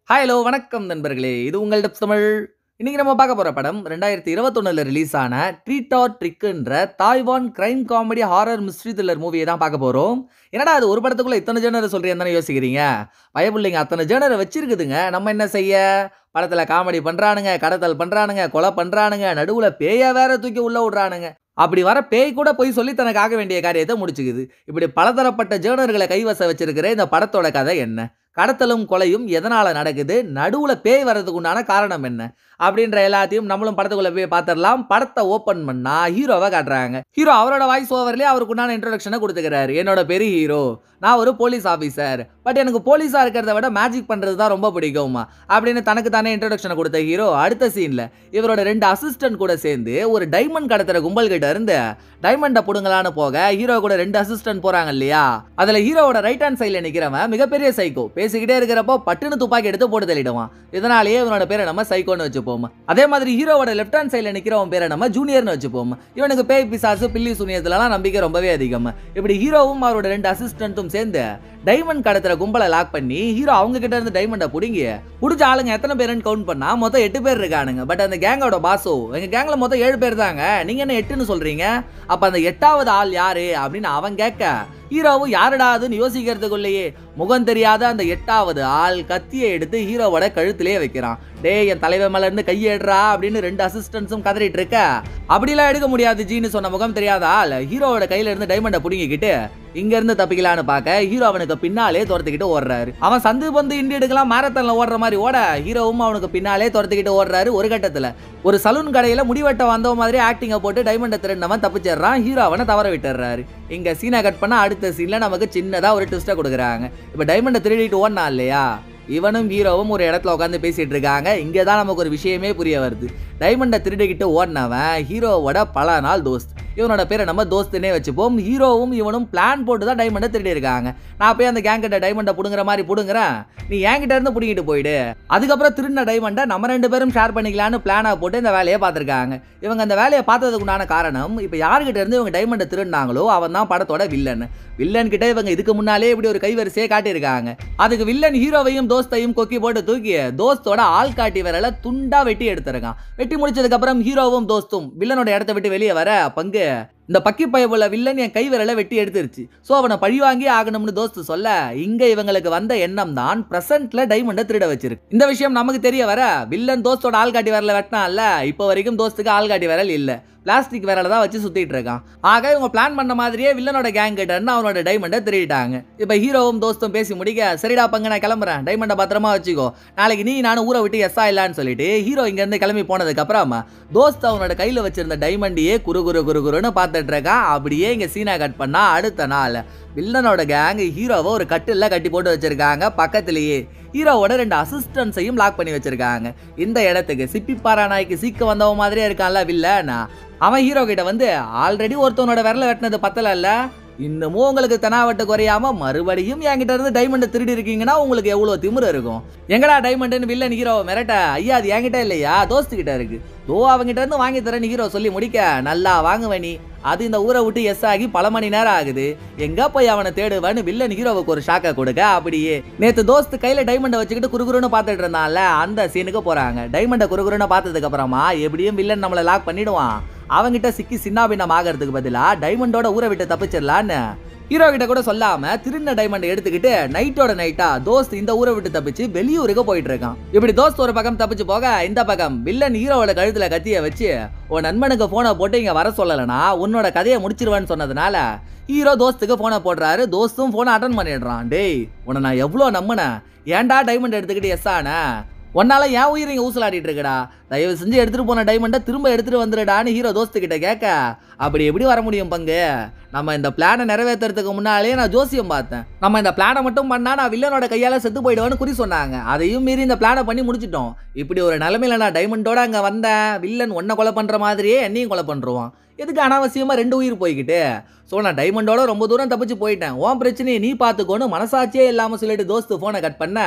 hi hello வணக்கம் நண்பர்களே இது உங்கள் டப்ஸ் தமிழ் இன்னைக்கு நம்ம பார்க்க போற படம் ரெண்டாயிரத்தி இருபத்தொன்னுல ரிலீஸ் ஆன ட்ரீட் ஆர் ட்ரிக்குன்ற Taiwan crime comedy horror mystery thriller மூவியை தான் பார்க்க போறோம் என்னடா அது ஒரு படத்துக்குள்ள இத்தனை ஜேனர் சொல்றீங்க தானே யோசிக்கிறீங்க பயப்பிள்ளைங்க அத்தனை ஜேனரை வச்சிருக்குதுங்க நம்ம என்ன செய்ய படத்துல காமெடி பண்றானுங்க கடத்தல் பண்றானுங்க கொலை பண்றானுங்க நடுவுல பேய வேற தூக்கி உள்ள விடுறானுங்க அப்படி வர பேய் கூட போய் சொல்லி தனக்கு ஆக வேண்டிய காரியத்தை முடிச்சுக்குது இப்படி பலதரப்பட்ட ஜேர்னர்களை கைவசம் வச்சிருக்கிற இந்த படத்தோட கதை என்ன கடத்தலும் கொலையும் எதனால நடக்குது நடுவுல பேய் வர்றதுக்கு உண்டான காரணம் என்ன அப்படின்ற எல்லாத்தையும் நம்மளும் படத்துக்குள்ள போய் பார்த்துடலாம் படத்தை ஓபன் பண்ணா ஹீரோவை காட்டுறாங்க ஹீரோ அவரோட வாய்ஸ் ஓவர்லயே அவருக்கு உண்டான இன்ட்ரோடக்ஷனை கொடுத்துக்கிறாரு என்னோட பெரிய ஹீரோ நான் ஒரு போலீஸ் ஆஃபீஸர் பட் எனக்கு போலீஸா இருக்கிறத விட மேஜிக் பண்றது தான் ரொம்ப பிடிக்கும் அப்படின்னு தனக்கு தானே இன்ட்ரோடக்ஷனை கொடுத்த ஹீரோ அடுத்த சீன்ல இவரோட ரெண்டு அசிஸ்டன்ட் கூட சேர்ந்து ஒரு டைமண்ட் கடத்துற கும்பல் கிட்ட இருந்து டைமண்டை புடுங்கலான்னு போக ஹீரோ கூட ரெண்டு அசிஸ்டன்ட் போறாங்க இல்லையா அதுல ஹீரோவோட ரைட் ஹேண்ட் சைட்ல நிக்கிறவன் மிகப்பெரிய சைக்கோ பேசிக்கிட்டே இருக்கிறப்போ பட்டுன்னு துப்பாக்கி எடுத்து போட்டு தள்ளிடுவான் இதனாலேயே இவனோட பேரை நம்ம சைக்கோன்னு வச்சுப்போம் அதே மாதிரி ஹீரோவோட லெஃப்ட் ஹேண்ட் சைட்ல நிக்கிறவன் பேரை நம்ம ஜூனியர்னு வச்சுப்போம் இவனுக்கு பேய் பிசாசு பில்லி சுனியத்துலலாம் நம்பிக்கை ரொம்பவே அதிகம் இப்படி ஹீரோவும் அவரோட ரெண்டு அசிஸ்டன்ட்டும் சேர்ந்து டைமண்ட் கடத்துற கும்பலை லாக் பண்ணி ஹீரோ அவங்க கிட்ட இருந்து டைமண்டை புடுங்கி புடிச்ச ஆளுங்க எத்தனை பேருன்னு கவுண்ட் பண்ணா மொத்தம் எட்டு பேர் இருக்கானுங்க பட் அந்த கேங்கோட பாசோ எங்க கேங்ல மொத்தம் ஏழு பேர் தாங்க நீங்க என்ன எட்டுன்னு சொல்றீங்க அப்ப அந்த எட்டாவது ஆள் யாரு அப்படின்னு அவன் கேட்க ஹீரோவும் யாருடா அதுன்னு யோசிக்கிறதுக்குள்ளேயே முகம் தெரியாத அந்த எட்டாவது ஆள் கத்தியை எடுத்து ஹீரோவோட கழுத்திலே வைக்கிறான் டேய் என் தலைவன் மேல இருந்து கையேடுறா அப்படின்னு ரெண்டு அசிஸ்டன்ஸும் கதறிட்டு இருக்க அப்படிலாம் எடுக்க முடியாது ஜீன்னு சொன்ன முகம் தெரியாத ஆள் ஹீரோவோட கையில இருந்து டைமண்டை புடுங்கிக்கிட்டு இங்க இருந்து தப்பிக்கலான்னு பார்க்க ஹீரோ அவனுக்கு பின்னாலே துரத்துக்கிட்டு ஓடுறாரு அவன் சந்து பந்து இண்டி எடுக்கலாம் மாரத்தான்ல ஓடுற மாதிரி ஓட ஹீரோவும் அவனுக்கு பின்னாலே துரத்துக்கிட்டு ஓடுறாரு ஒரு கட்டத்துல ஒரு சலூன் கடையில முடிவெட்ட வந்த மாதிரி ஆக்டிங்கை போட்டு டைமண்டை திருடினவன் தப்பிச்சிடுறான் ஹீரோ அவனை தவற விட்டுறாரு இங்க சீனை கட் பண்ண அடுத்த சீன்ல நமக்கு சின்னதா ஒரு ட்விஸ்ட்டை கொடுக்குறாங்க இப்ப டைமண்டை திருடிட்டு ஓடனா இல்லையா இவனும் ஹீரோவும் ஒரு இடத்துல உட்காந்து பேசிட்டு இருக்காங்க இங்கே தான் நமக்கு ஒரு விஷயமே புரிய வருது டைமண்டை திருடிக்கிட்டு ஓடினவன் ஹீரோவோட பல நாள் தோஸ்த் இவனோட பேரை நம்ம தோஸ்துனே வச்சுப்போம் ஹீரோவும் இவனும் பிளான் போட்டு தான் டைமண்டை திருடி இருக்காங்க நான் போய் அந்த கேங் கிட்ட டைமண்டை புடுங்குற மாதிரி புடுங்குறேன் நீ என்கிட்ட இருந்து புடுங்கிட்டு போயிடு அதுக்கப்புறம் திருடின டைமண்டை நம்ம ரெண்டு பேரும் ஷேர் பண்ணிக்கலான்னு பிளானாக போட்டு இந்த வேலையை பார்த்துருக்காங்க இவங்க அந்த வேலையை பார்த்ததுக்கு உண்டான காரணம் இப்போ யார்கிட்ட இருந்து இவங்க டைமண்டை திருடினாங்களோ அவன் தான் படத்தோட வில்லன் வில்லன் கிட்ட இவங்க இதுக்கு முன்னாலே இப்படி ஒரு கைவரிசையை காட்டியிருக்காங்க அதுக்கு வில்லன் ஹீரோவையும் தோஸ்தையும் கொக்கி போட்டு தூக்கி தோஸ்தோட ஆள் காட்டி விரல துண்டா வெட்டி எடுத்திருக்கான் வெட்டி முடிச்சதுக்கு அப்புறம் ஹீரோவும் தோஸ்தும் வில்லனோட இடத்த விட்டு வெளியே வர பங்கு இந்த பக்கி பயபுள்ள வில்லன் என் கை விரலை வெட்டி எடுத்துருச்சு ஸோ அவனை பழிவாங்கி ஆகணும்னு தோஸ்து சொல்ல இங்க இவங்களுக்கு வந்த எண்ணம் தான் பிரசன்ட்ல டைமண்டை திருட வச்சிருக்கு இந்த விஷயம் நமக்கு தெரிய வர வில்லன் தோஸ்தோட ஆள்காட்டி விரல வெட்டினான்ல இப்போ வரைக்கும் தோஸ்துக்கு ஆள்காட்டி விரல் இல்லை பிளாஸ்டிக் விரல தான் வச்சு சுத்திட்டு இருக்கான் ஆக இவங்க பிளான் பண்ண மாதிரியே வில்லனோட கேங் கிட்ட இருந்து அவனோட டைமண்டை திருடிட்டாங்க இப்போ ஹீரோவும் தோஸ்தும் பேசி முடிக்க சரிடா பங்கு நான் கிளம்புறேன் டைமண்டை பத்திரமா வச்சுக்கோ நாளைக்கு நீ நானும் ஊரை விட்டு எஸ்ஸா இல்லான்னு சொல்லிட்டு ஹீரோ இங்க இருந்து கிளம்பி போனதுக்கு அப்புறமா தோஸ்த் அவனோட கையில வச்சிருந்த டைமண்டையே குறு குறு குறு குருன்னு பார்த்துட்டு இருக்கான் அப்படியே இங்க சீனா கட் பண்ணா அடுத்த நாள் வில்லனோட கேங் ஹீரோவை ஒரு கட்டில்ல கட்டி போட்டு வச்சிருக்காங்க பக்கத்திலேயே ஹீரோவோட ரெண்டு அசிஸ்டன்ஸையும் லாக் பண்ணி வச்சிருக்காங்க இந்த இடத்துக்கு சிப்பிப்பாரா நாய்க்கு சீக்க வந்தவன் மாதிரியே இருக்கான்ல வில்லன் அவன் ஹீரோ கிட்ட வந்து ஆல்ரெடி ஒருத்தவனோட விரல வெட்டினது பத்தல இன்னமும் உங்களுக்கு தெனாவட்டு குறையாம மறுபடியும் என்கிட்ட இருந்து டைமண்ட் திருடி இருக்கீங்கன்னா உங்களுக்கு எவ்வளவு திமிரு இருக்கும் எங்கடா டைமண்ட்னு வில்லன் ஹீரோ மிரட்ட ஐயா அது என்கிட்ட இல்லையா தோஸ்து கிட்ட இருக்கு தோ அவங்கிட்ட இருந்து வாங்கி தரேன் ஹீரோ சொல்லி முடிக்க நல்லா வாங்குவ நீ அது இந்த ஊரை விட்டு எஸ் ஆகி பல மணி நேரம் ஆகுது எங்க போய் அவனை தேடுவான்னு வில்லன் ஹீரோவுக்கு ஒரு ஷாக்கை கொடுக்க அப்படியே நேத்து தோஸ்து கையில டைமண்டை வச்சுக்கிட்டு குறுகுறுன்னு பார்த்துட்டு இருந்தான்ல அந்த சீனுக்கு போறாங்க டைமண்டை குறுகுறுன்னு பார்த்ததுக்கு அப்புறமா எப்படியும் வில்லன் நம்மளை லாக் பண்ணிடுவான் அவங்கிட்ட சிக்கி சின்னாபின்னம் ஆகிறதுக்கு பதிலா டைமண்டோட ஊரை விட்டு தப்பிச்சிடலான்னு ஹீரோ கிட்ட கூட சொல்லாம திருண்ண டைமண்ட் எடுத்துக்கிட்டு நைட்டோட நைட்டா தோஸ்த் இந்த ஊரை விட்டு தப்பிச்சு வெளியூருக்கு போயிட்டு இருக்கான் இப்படி தோஸ்த் ஒரு பக்கம் தப்பிச்சு போக இந்த பக்கம் வில்லன் ஹீரோவோட கழுத்துல கத்திய வச்சு உன் நண்பனுக்கு போனை போட்டு இங்க வர சொல்லலைன்னா உன்னோட கதையை முடிச்சிருவேன்னு சொன்னதுனால ஹீரோ தோஸ்துக்கு போனை போடுறாரு தோஸ்தும் போனை அட்டன் பண்ணிடுறான் டேய் உன்னை நான் எவ்வளோ நம்பினேன் ஏன்டா டைமண்ட் எடுத்துக்கிட்டு எஸ் ஆன உன்னால ஏன் உயிர் இங்கே ஊசலாடிட்டு இருக்கடா தயவு செஞ்சு எடுத்துட்டு போன டைமண்டை திரும்ப எடுத்துட்டு வந்துடுடான்னு ஹீரோ தோஸ்து கிட்ட கேட்க அப்படி எப்படி வர முடியும் பங்கு நம்ம இந்த பிளானை நிறைவேற்றுறதுக்கு முன்னாலே நான் ஜோசியம் பார்த்தேன் நம்ம இந்த பிளானை மட்டும் பண்ணா நான் வில்லனோட கையால செத்து போயிடுவேன்னு குறி சொன்னாங்க அதையும் மீறி இந்த பிளானை பண்ணி முடிச்சிட்டோம் இப்படி ஒரு நிலைமையில நான் டைமண்டோட அங்க வந்தேன் வில்லன் ஒன்னை கொலை பண்ற மாதிரியே என்னையும் கொலை பண்றான் எதுக்கு அனாவசியமா ரெண்டு உயிர் போய்கிட்டு ஸோ நான் டைமண்டோட ரொம்ப தூரம் தப்பிச்சு போயிட்டேன் உன் பிரச்சனையை நீ பார்த்துக்கோன்னு மனசாட்சியே இல்லாமல் சொல்லிட்டு தோஸ்து ஃபோனை கட் பண்ண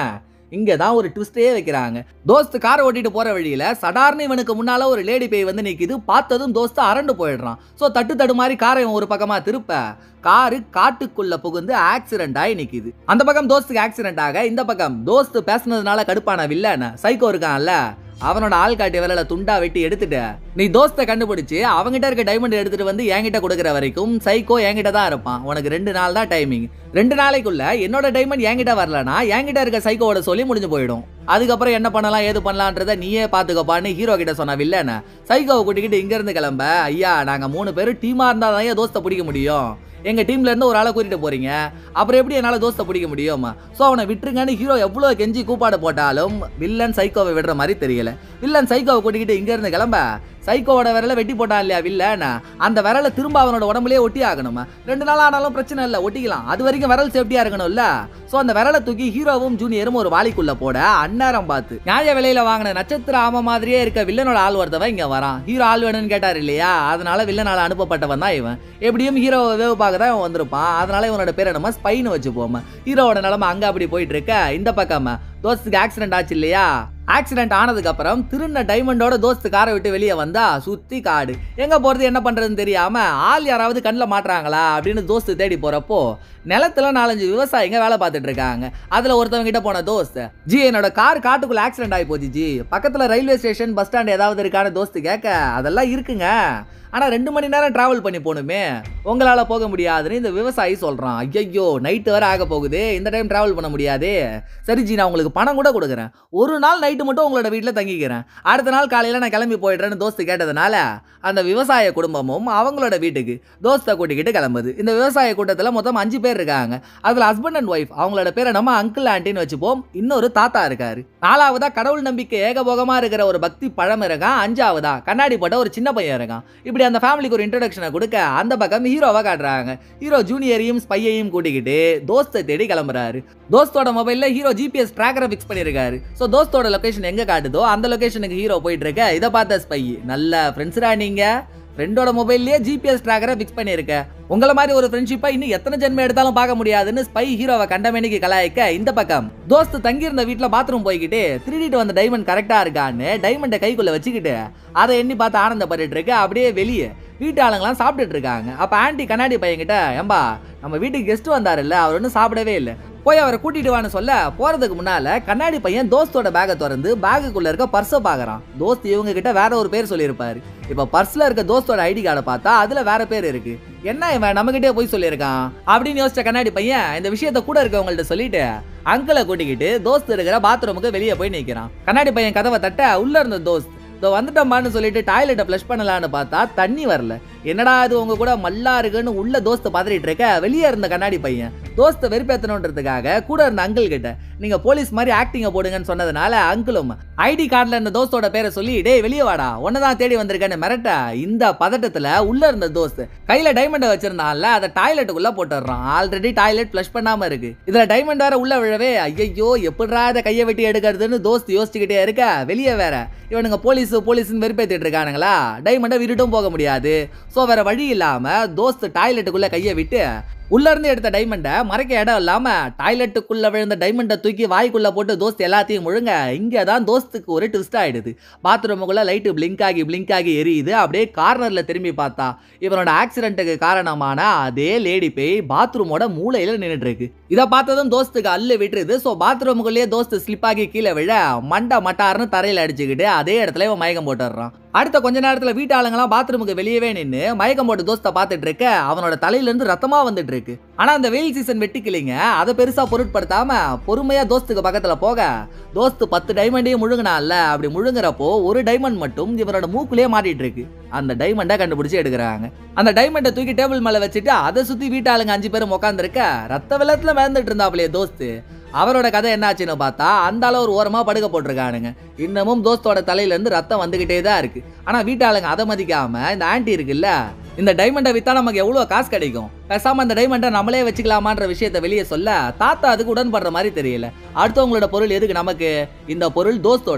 இங்க தான் ஒரு ட்விஸ்டே வைக்கிறாங்க தோஸ்த் காரை ஓட்டிட்டு போற வழியில சடார்னு இவனுக்கு முன்னால ஒரு லேடி பேய் வந்து நிக்குது பார்த்ததும் தோஸ்த் அரண்டு போயிடுறான் சோ தட்டு தடு மாதிரி காரை இவன் ஒரு பக்கமா திருப்ப காரு காட்டுக்குள்ள புகுந்து ஆக்சிடென்ட் ஆகி நிக்குது அந்த பக்கம் தோஸ்துக்கு ஆக்சிடென்ட் ஆக இந்த பக்கம் தோஸ்த் பேசுனதுனால கடுப்பான வில்லன் சைக்கோ இருக்கான்ல அவனோட ஆள் காட்டி விரல துண்டா வெட்டி எடுத்துட்ட நீ தோஸ்தை கண்டுபிடிச்சு அவங்கிட்ட இருக்க டைமண்ட் எடுத்துட்டு வந்து என்கிட்ட கொடுக்குற வரைக்கும் சைக்கோ என்கிட்ட தான் இருப்பான் உனக்கு ரெண்டு நாள் தான் டைமிங் ரெண்டு நாளைக்குள்ள என்னோட டைமண்ட் என்கிட்ட வரலனா என்கிட்ட இருக்க சைக்கோவோட சொல்லி முடிஞ்சு போயிடும் அதுக்கப்புறம் என்ன பண்ணலாம் ஏது பண்ணலான்றத நீயே பாத்துக்கப்பான்னு ஹீரோ கிட்ட சொன்ன வில்லன சைக்கோவை கூட்டிக்கிட்டு இங்க இருந்து கிளம்ப ஐயா நாங்க மூணு பேரும் டீமா இருந்தா தான் ஏன் தோஸ்தை பிடிக்க முடியும் எங்க டீம்ல இருந்து ஒரு ஆளை கூட்டிட்டு போறீங்க அப்புறம் எப்படி என்னால தோஸ்தை பிடிக்க முடியும் சோ அவனை விட்டுருங்கன்னு ஹீரோ எவ்வளவு கெஞ்சி கூப்பாடு போட்டாலும் வில்லன் சைக்கோவை விடுற மாதிரி தெரியல வில்லன் சைக்கோவை கூட்டிக்கிட்டு இங்க இருந்து கிளம்ப சைக்கோவோட விரலை வெட்டி போட்டான் இல்லையா வில்லன் அந்த விரலை திரும்ப அவனோட உடம்புலயே ஒட்டி ஆகணுமா ரெண்டு நாள் ஆனாலும் பிரச்சனை இல்லை ஒட்டிக்கலாம் அது வரைக்கும் விரல் சேஃப்டியா இருக்கணும்ல சோ அந்த விரலை தூக்கி ஹீரோவும் ஜூனியரும் ஒரு வாளிக்குள்ள போட அந்நேரம் பார்த்து நியாய விலையில வாங்கின நட்சத்திர ஆம மாதிரியே இருக்க வில்லனோட ஆள் ஒருத்தவன் இங்க வரான் ஹீரோ ஆள் வேணும்னு கேட்டார் இல்லையா அதனால வில்லனால அனுப்பப்பட்டவன் தான் இவன் எப்படியும் ஹீரோ வேவு பார்க்க தான் இவன் வந்திருப்பான் அதனால இவனோட பேரை நம்ம ஸ்பைன்னு வச்சுப்போம் ஹீரோவோட நிலைமை அங்க அப்படி போயிட்டு இருக்க இந்த பக்கம் தோஸ்துக்கு ஆக்சிடென்ட் ஆச்சு இல்லையா ஆக்சிடென்ட் ஆனதுக்கு அப்புறம் திருண்ண டைமண்டோட தோஸ்து காரை விட்டு வெளியே வந்தா சுத்தி காடு எங்க போறது என்ன பண்றதுன்னு தெரியாம ஆள் யாராவது கண்ணில் மாட்டுறாங்களா அப்படின்னு தோஸ்து தேடி போறப்போ நிலத்துல நாலஞ்சு விவசாயிங்க வேலை பார்த்துட்டு இருக்காங்க அதுல ஒருத்தவங்க கிட்ட போன தோஸ்த் ஜி என்னோட கார் காட்டுக்குள்ள ஆக்சிடென்ட் ஆகி போச்சு ஜி பக்கத்துல ரயில்வே ஸ்டேஷன் பஸ் ஸ்டாண்ட் ஏதாவது இருக்கான தோஸ்து கேட்க அதெல்லாம் இருக்குங்க ஆனா ரெண்டு மணி நேரம் டிராவல் பண்ணி போகணுமே உங்களால போக முடியாதுன்னு இந்த விவசாயி சொல்றான் ஐயோ நைட்டு வரை ஆக போகுது இந்த டைம் டிராவல் பண்ண முடியாதே சரி ஜி நான் உங்களுக்கு பணம் கூட கொடுக்குறேன் ஒரு நாள் நைட்டு மட்டும் உங்களோட வீட்டில் தங்கிக்கிறேன் அடுத்த நாள் காலையில் நான் கிளம்பி போயிடுறேன்னு தோஸ்து கேட்டதுனால அந்த விவசாய குடும்பமும் அவங்களோட வீட்டுக்கு தோஸ்தை கூட்டிக்கிட்டு கிளம்புது இந்த விவசாய கூட்டத்தில் மொத்தம் அஞ்சு பேர் இருக்காங்க அதில் ஹஸ்பண்ட் அண்ட் ஒய்ஃப் அவங்களோட பேரை நம்ம அங்கிள் ஆண்டின்னு வச்சுப்போம் இன்னொரு தாத்தா இருக்காரு நாலாவதா கடவுள் நம்பிக்கை ஏகபோகமா இருக்கிற ஒரு பக்தி பழம் இருக்கான் அஞ்சாவதா கண்ணாடி போட்ட ஒரு சின்ன பையன் இருக்கான் இப்படி அந்த ஃபேமிலிக்கு ஒரு இன்ட்ரடக்ஷனை கொடுக்க அந்த பக்கம் ஹீரோவை காட்டுறாங்க ஹீரோ ஜூனியரையும் ஸ்பையையும் கூட்டிக்கிட்டு தோஸ்தை தேடி கிளம்புறாரு தோஸ்தோட மொபைல்ல ஹீரோ ஜிபிஎஸ் ட்ராக்கரை ஃபிக்ஸ் பண்ணியிருக்காரு ஸோ தோஸ்தோட லொகேஷன் எங்க காட்டுதோ அந்த லொகேஷனுக்கு ஹீரோ போயிட்டு இருக்க இதை பார்த்த ஸ்பை நல்ல ஃப்ரெண்ட்ஸ்ரா நீங்க ஃப்ரெண்டோட மொபைல்லயே ஜிபிஎஸ் ட்ராக்கரை ஃபிக்ஸ் பண்ணியிருக்க உங்கள மாதிரி ஒரு ஃப்ரெண்ட்ஷிப்பா இன்னும் எத்தனை ஜென்மம் எடுத்தாலும் பார்க்க முடியாதுன்னு ஸ்பை ஹீரோவை கண்டமேனிக்கு கலாய்க்க இந்த பக்கம் தோஸ்த் தங்கியிருந்த வீட்டில் பாத்ரூம் போய்கிட்டு திருடிட்டு வந்த டைமண்ட் கரெக்டா இருக்கான்னு டைமண்டை கைக்குள்ள வச்சுக்கிட்டு அதை எண்ணி பார்த்து ஆனந்தப்பட்டுட்டு இருக்க அப்படியே வெளியே வீட்டு ஆளுங்களாம் சாப்பிட்டுட்டு இருக்காங்க அப்ப ஆன்ட்டி கண்ணாடி பையன்கிட்ட ஏம்பா நம்ம வீட்டுக்கு கெஸ்ட் வந்தாருல்ல அவர் ஒன்றும் சாப்பிடவே இல்லை போய் அவரை கூட்டிட்டு வான்னு சொல்ல போறதுக்கு முன்னால கண்ணாடி பையன் தோஸ்தோட பேக்கை திறந்து பேக்குக்குள்ள இருக்க பர்ஸை பாக்குறான் தோஸ்த் இவங்க கிட்ட வேற ஒரு பேர் சொல்லியிருப்பாரு இப்ப பர்ஸ்ல இருக்க தோஸ்தோட ஐடி கார்டை பார்த்தா அதுல வேற பேர் இருக்கு என்ன இவன் நம்மகிட்டே போய் சொல்லியிருக்கான் அப்படின்னு யோசிச்ச கண்ணாடி பையன் இந்த விஷயத்த கூட இருக்கவங்கள்ட்ட சொல்லிட்டு அங்கிளை கூட்டிக்கிட்டு தோஸ்த் இருக்கிற பாத்ரூமுக்கு வெளியே போய் நிக்கிறான் கண்ணாடி பையன் கதவை தட்ட உள்ள இருந்த தோஸ்த் இதோ வந்துட்டோம்மான்னு சொல்லிட்டு டாய்லெட்டை ஃப்ளஷ் பண்ணலான்னு பார்த்தா தண்ணி வரல என்னடா இது உங்க கூட மல்லா இருக்குன்னு உள்ள தோஸ்த பதறிட்டு இருக்க வெளியே இருந்த கண்ணாடி பையன் தோஸ்த வெறுப்பேத்தணுன்றதுக்காக கூட இருந்த அங்கிள் கிட்ட நீங்க போலீஸ் மாதிரி ஆக்டிங்க போடுங்கன்னு சொன்னதுனால அங்கிளும் ஐடி கார்டுல இருந்த தோஸ்தோட பேரை சொல்லி டேய் வெளியே வாடா உன்னதான் தேடி வந்திருக்கேன்னு மிரட்ட இந்த பதட்டத்துல உள்ள இருந்த தோஸ்த் கையில டைமண்டை வச்சிருந்தான்ல அதை டாய்லெட்டுக்குள்ள போட்டுடுறான் ஆல்ரெடி டாய்லெட் ஃப்ளஷ் பண்ணாம இருக்கு இதுல டைமண்ட் வேற உள்ள விழவே ஐயோ எப்படிடா இதை கையை வெட்டி எடுக்கிறதுன்னு தோஸ்த் யோசிச்சுக்கிட்டே இருக்க வெளியே வேற இவனுங்க போலீஸ் போலீஸ்னு வெறுப்பேத்திட்டு இருக்கானுங்களா டைமண்டை விட்டுட்டும் போக முடியாது ஸோ வேற வழி இல்லாம தோஸ்த் டாய்லெட்டுக்குள்ள கையை விட்டு உள்ள இருந்து எடுத்த டைமண்டை மறைக்க இடம் இல்லாம டாய்லெட்டுக்குள்ள விழுந்த டைமண்டை தூக்கி வாய்க்குள்ள போட்டு தோஸ்த் எல்லாத்தையும் முழுங்க இங்க தான் தோஸ்துக்கு ஒரு ட்விஸ்ட் ஆயிடுது பாத்ரூமுக்குள்ள லைட்டு பிளிங்க் ஆகி பிளிங்க் ஆகி எரியுது அப்படியே கார்னர்ல திரும்பி பார்த்தா இவனோட ஆக்சிடென்ட்டுக்கு காரணமான அதே லேடி பேய் பாத்ரூமோட மூலையில நின்றுட்டு இருக்கு இதை பார்த்ததும் தோஸ்துக்கு அல்லு விட்டுருது ஸோ பாத்ரூமுக்குள்ளேயே தோஸ்து ஸ்லிப் ஆகி கீழே விழ மண்டை மட்டார்னு தரையில் அடிச்சுக்கிட்டு அதே இடத்துல இவன் மயக்கம் போட்டுடுறான் அடுத்த கொஞ்ச நேரத்துல வீட்டாளுங்களாம் பாத்ரூமுக்கு வெளியவே நின்று மயக்கம் போட்டு தோஸ்தை பார்த்துட்டு இருக்க அவனோட தலையில இருந்து ரத்தமா வந்துட்டு இருக்கு ஆனா அந்த வெயில் சீசன் வெட்டிக்கலைங்க அதை பெருசா பொருட்படுத்தாம பொறுமையா தோஸ்துக்கு பக்கத்துல போக தோஸ்து பத்து டைமண்டையும் முழுங்கினால அப்படி முழுங்குறப்போ ஒரு டைமண்ட் மட்டும் இவனோட மூக்குலயே மாட்டிட்டு இருக்கு அந்த டைமண்டை கண்டுபிடிச்சு எடுக்கிறாங்க அந்த டைமண்டை தூக்கி டேபிள் மேல வச்சுட்டு அதை சுத்தி வீட்டாளுங்க அஞ்சு பேரும் உட்காந்துருக்க ரத்த வெள்ளத்துல மிதந்துட்டு இருந்தாப்லையே தோஸ்து அவரோட கதை என்னாச்சுன்னு பார்த்தா அந்த அளவு ஒரு ஓரமா படுக்க போட்டிருக்கானுங்க இன்னமும் தோஸ்தோட தலையில இருந்து ரத்தம் வந்துகிட்டே தான் இருக்கு ஆனா வீட்டாளுங்க அதை மதிக்காம இந்த ஆன்ட்டி இருக்குல்ல இந்த டைமண்டை வித்தா நமக்கு எவ்வளவு காசு கிடைக்கும் பேசாம இந்த டைமண்டை நம்மளே வச்சுக்கலாமான்ற விஷயத்த வெளியே சொல்ல தாத்தா அதுக்கு உடன்படுற மாதிரி தெரியல அடுத்தவங்களோட பொருள் எதுக்கு நமக்கு இந்த பொருள் தோஸ்தோடது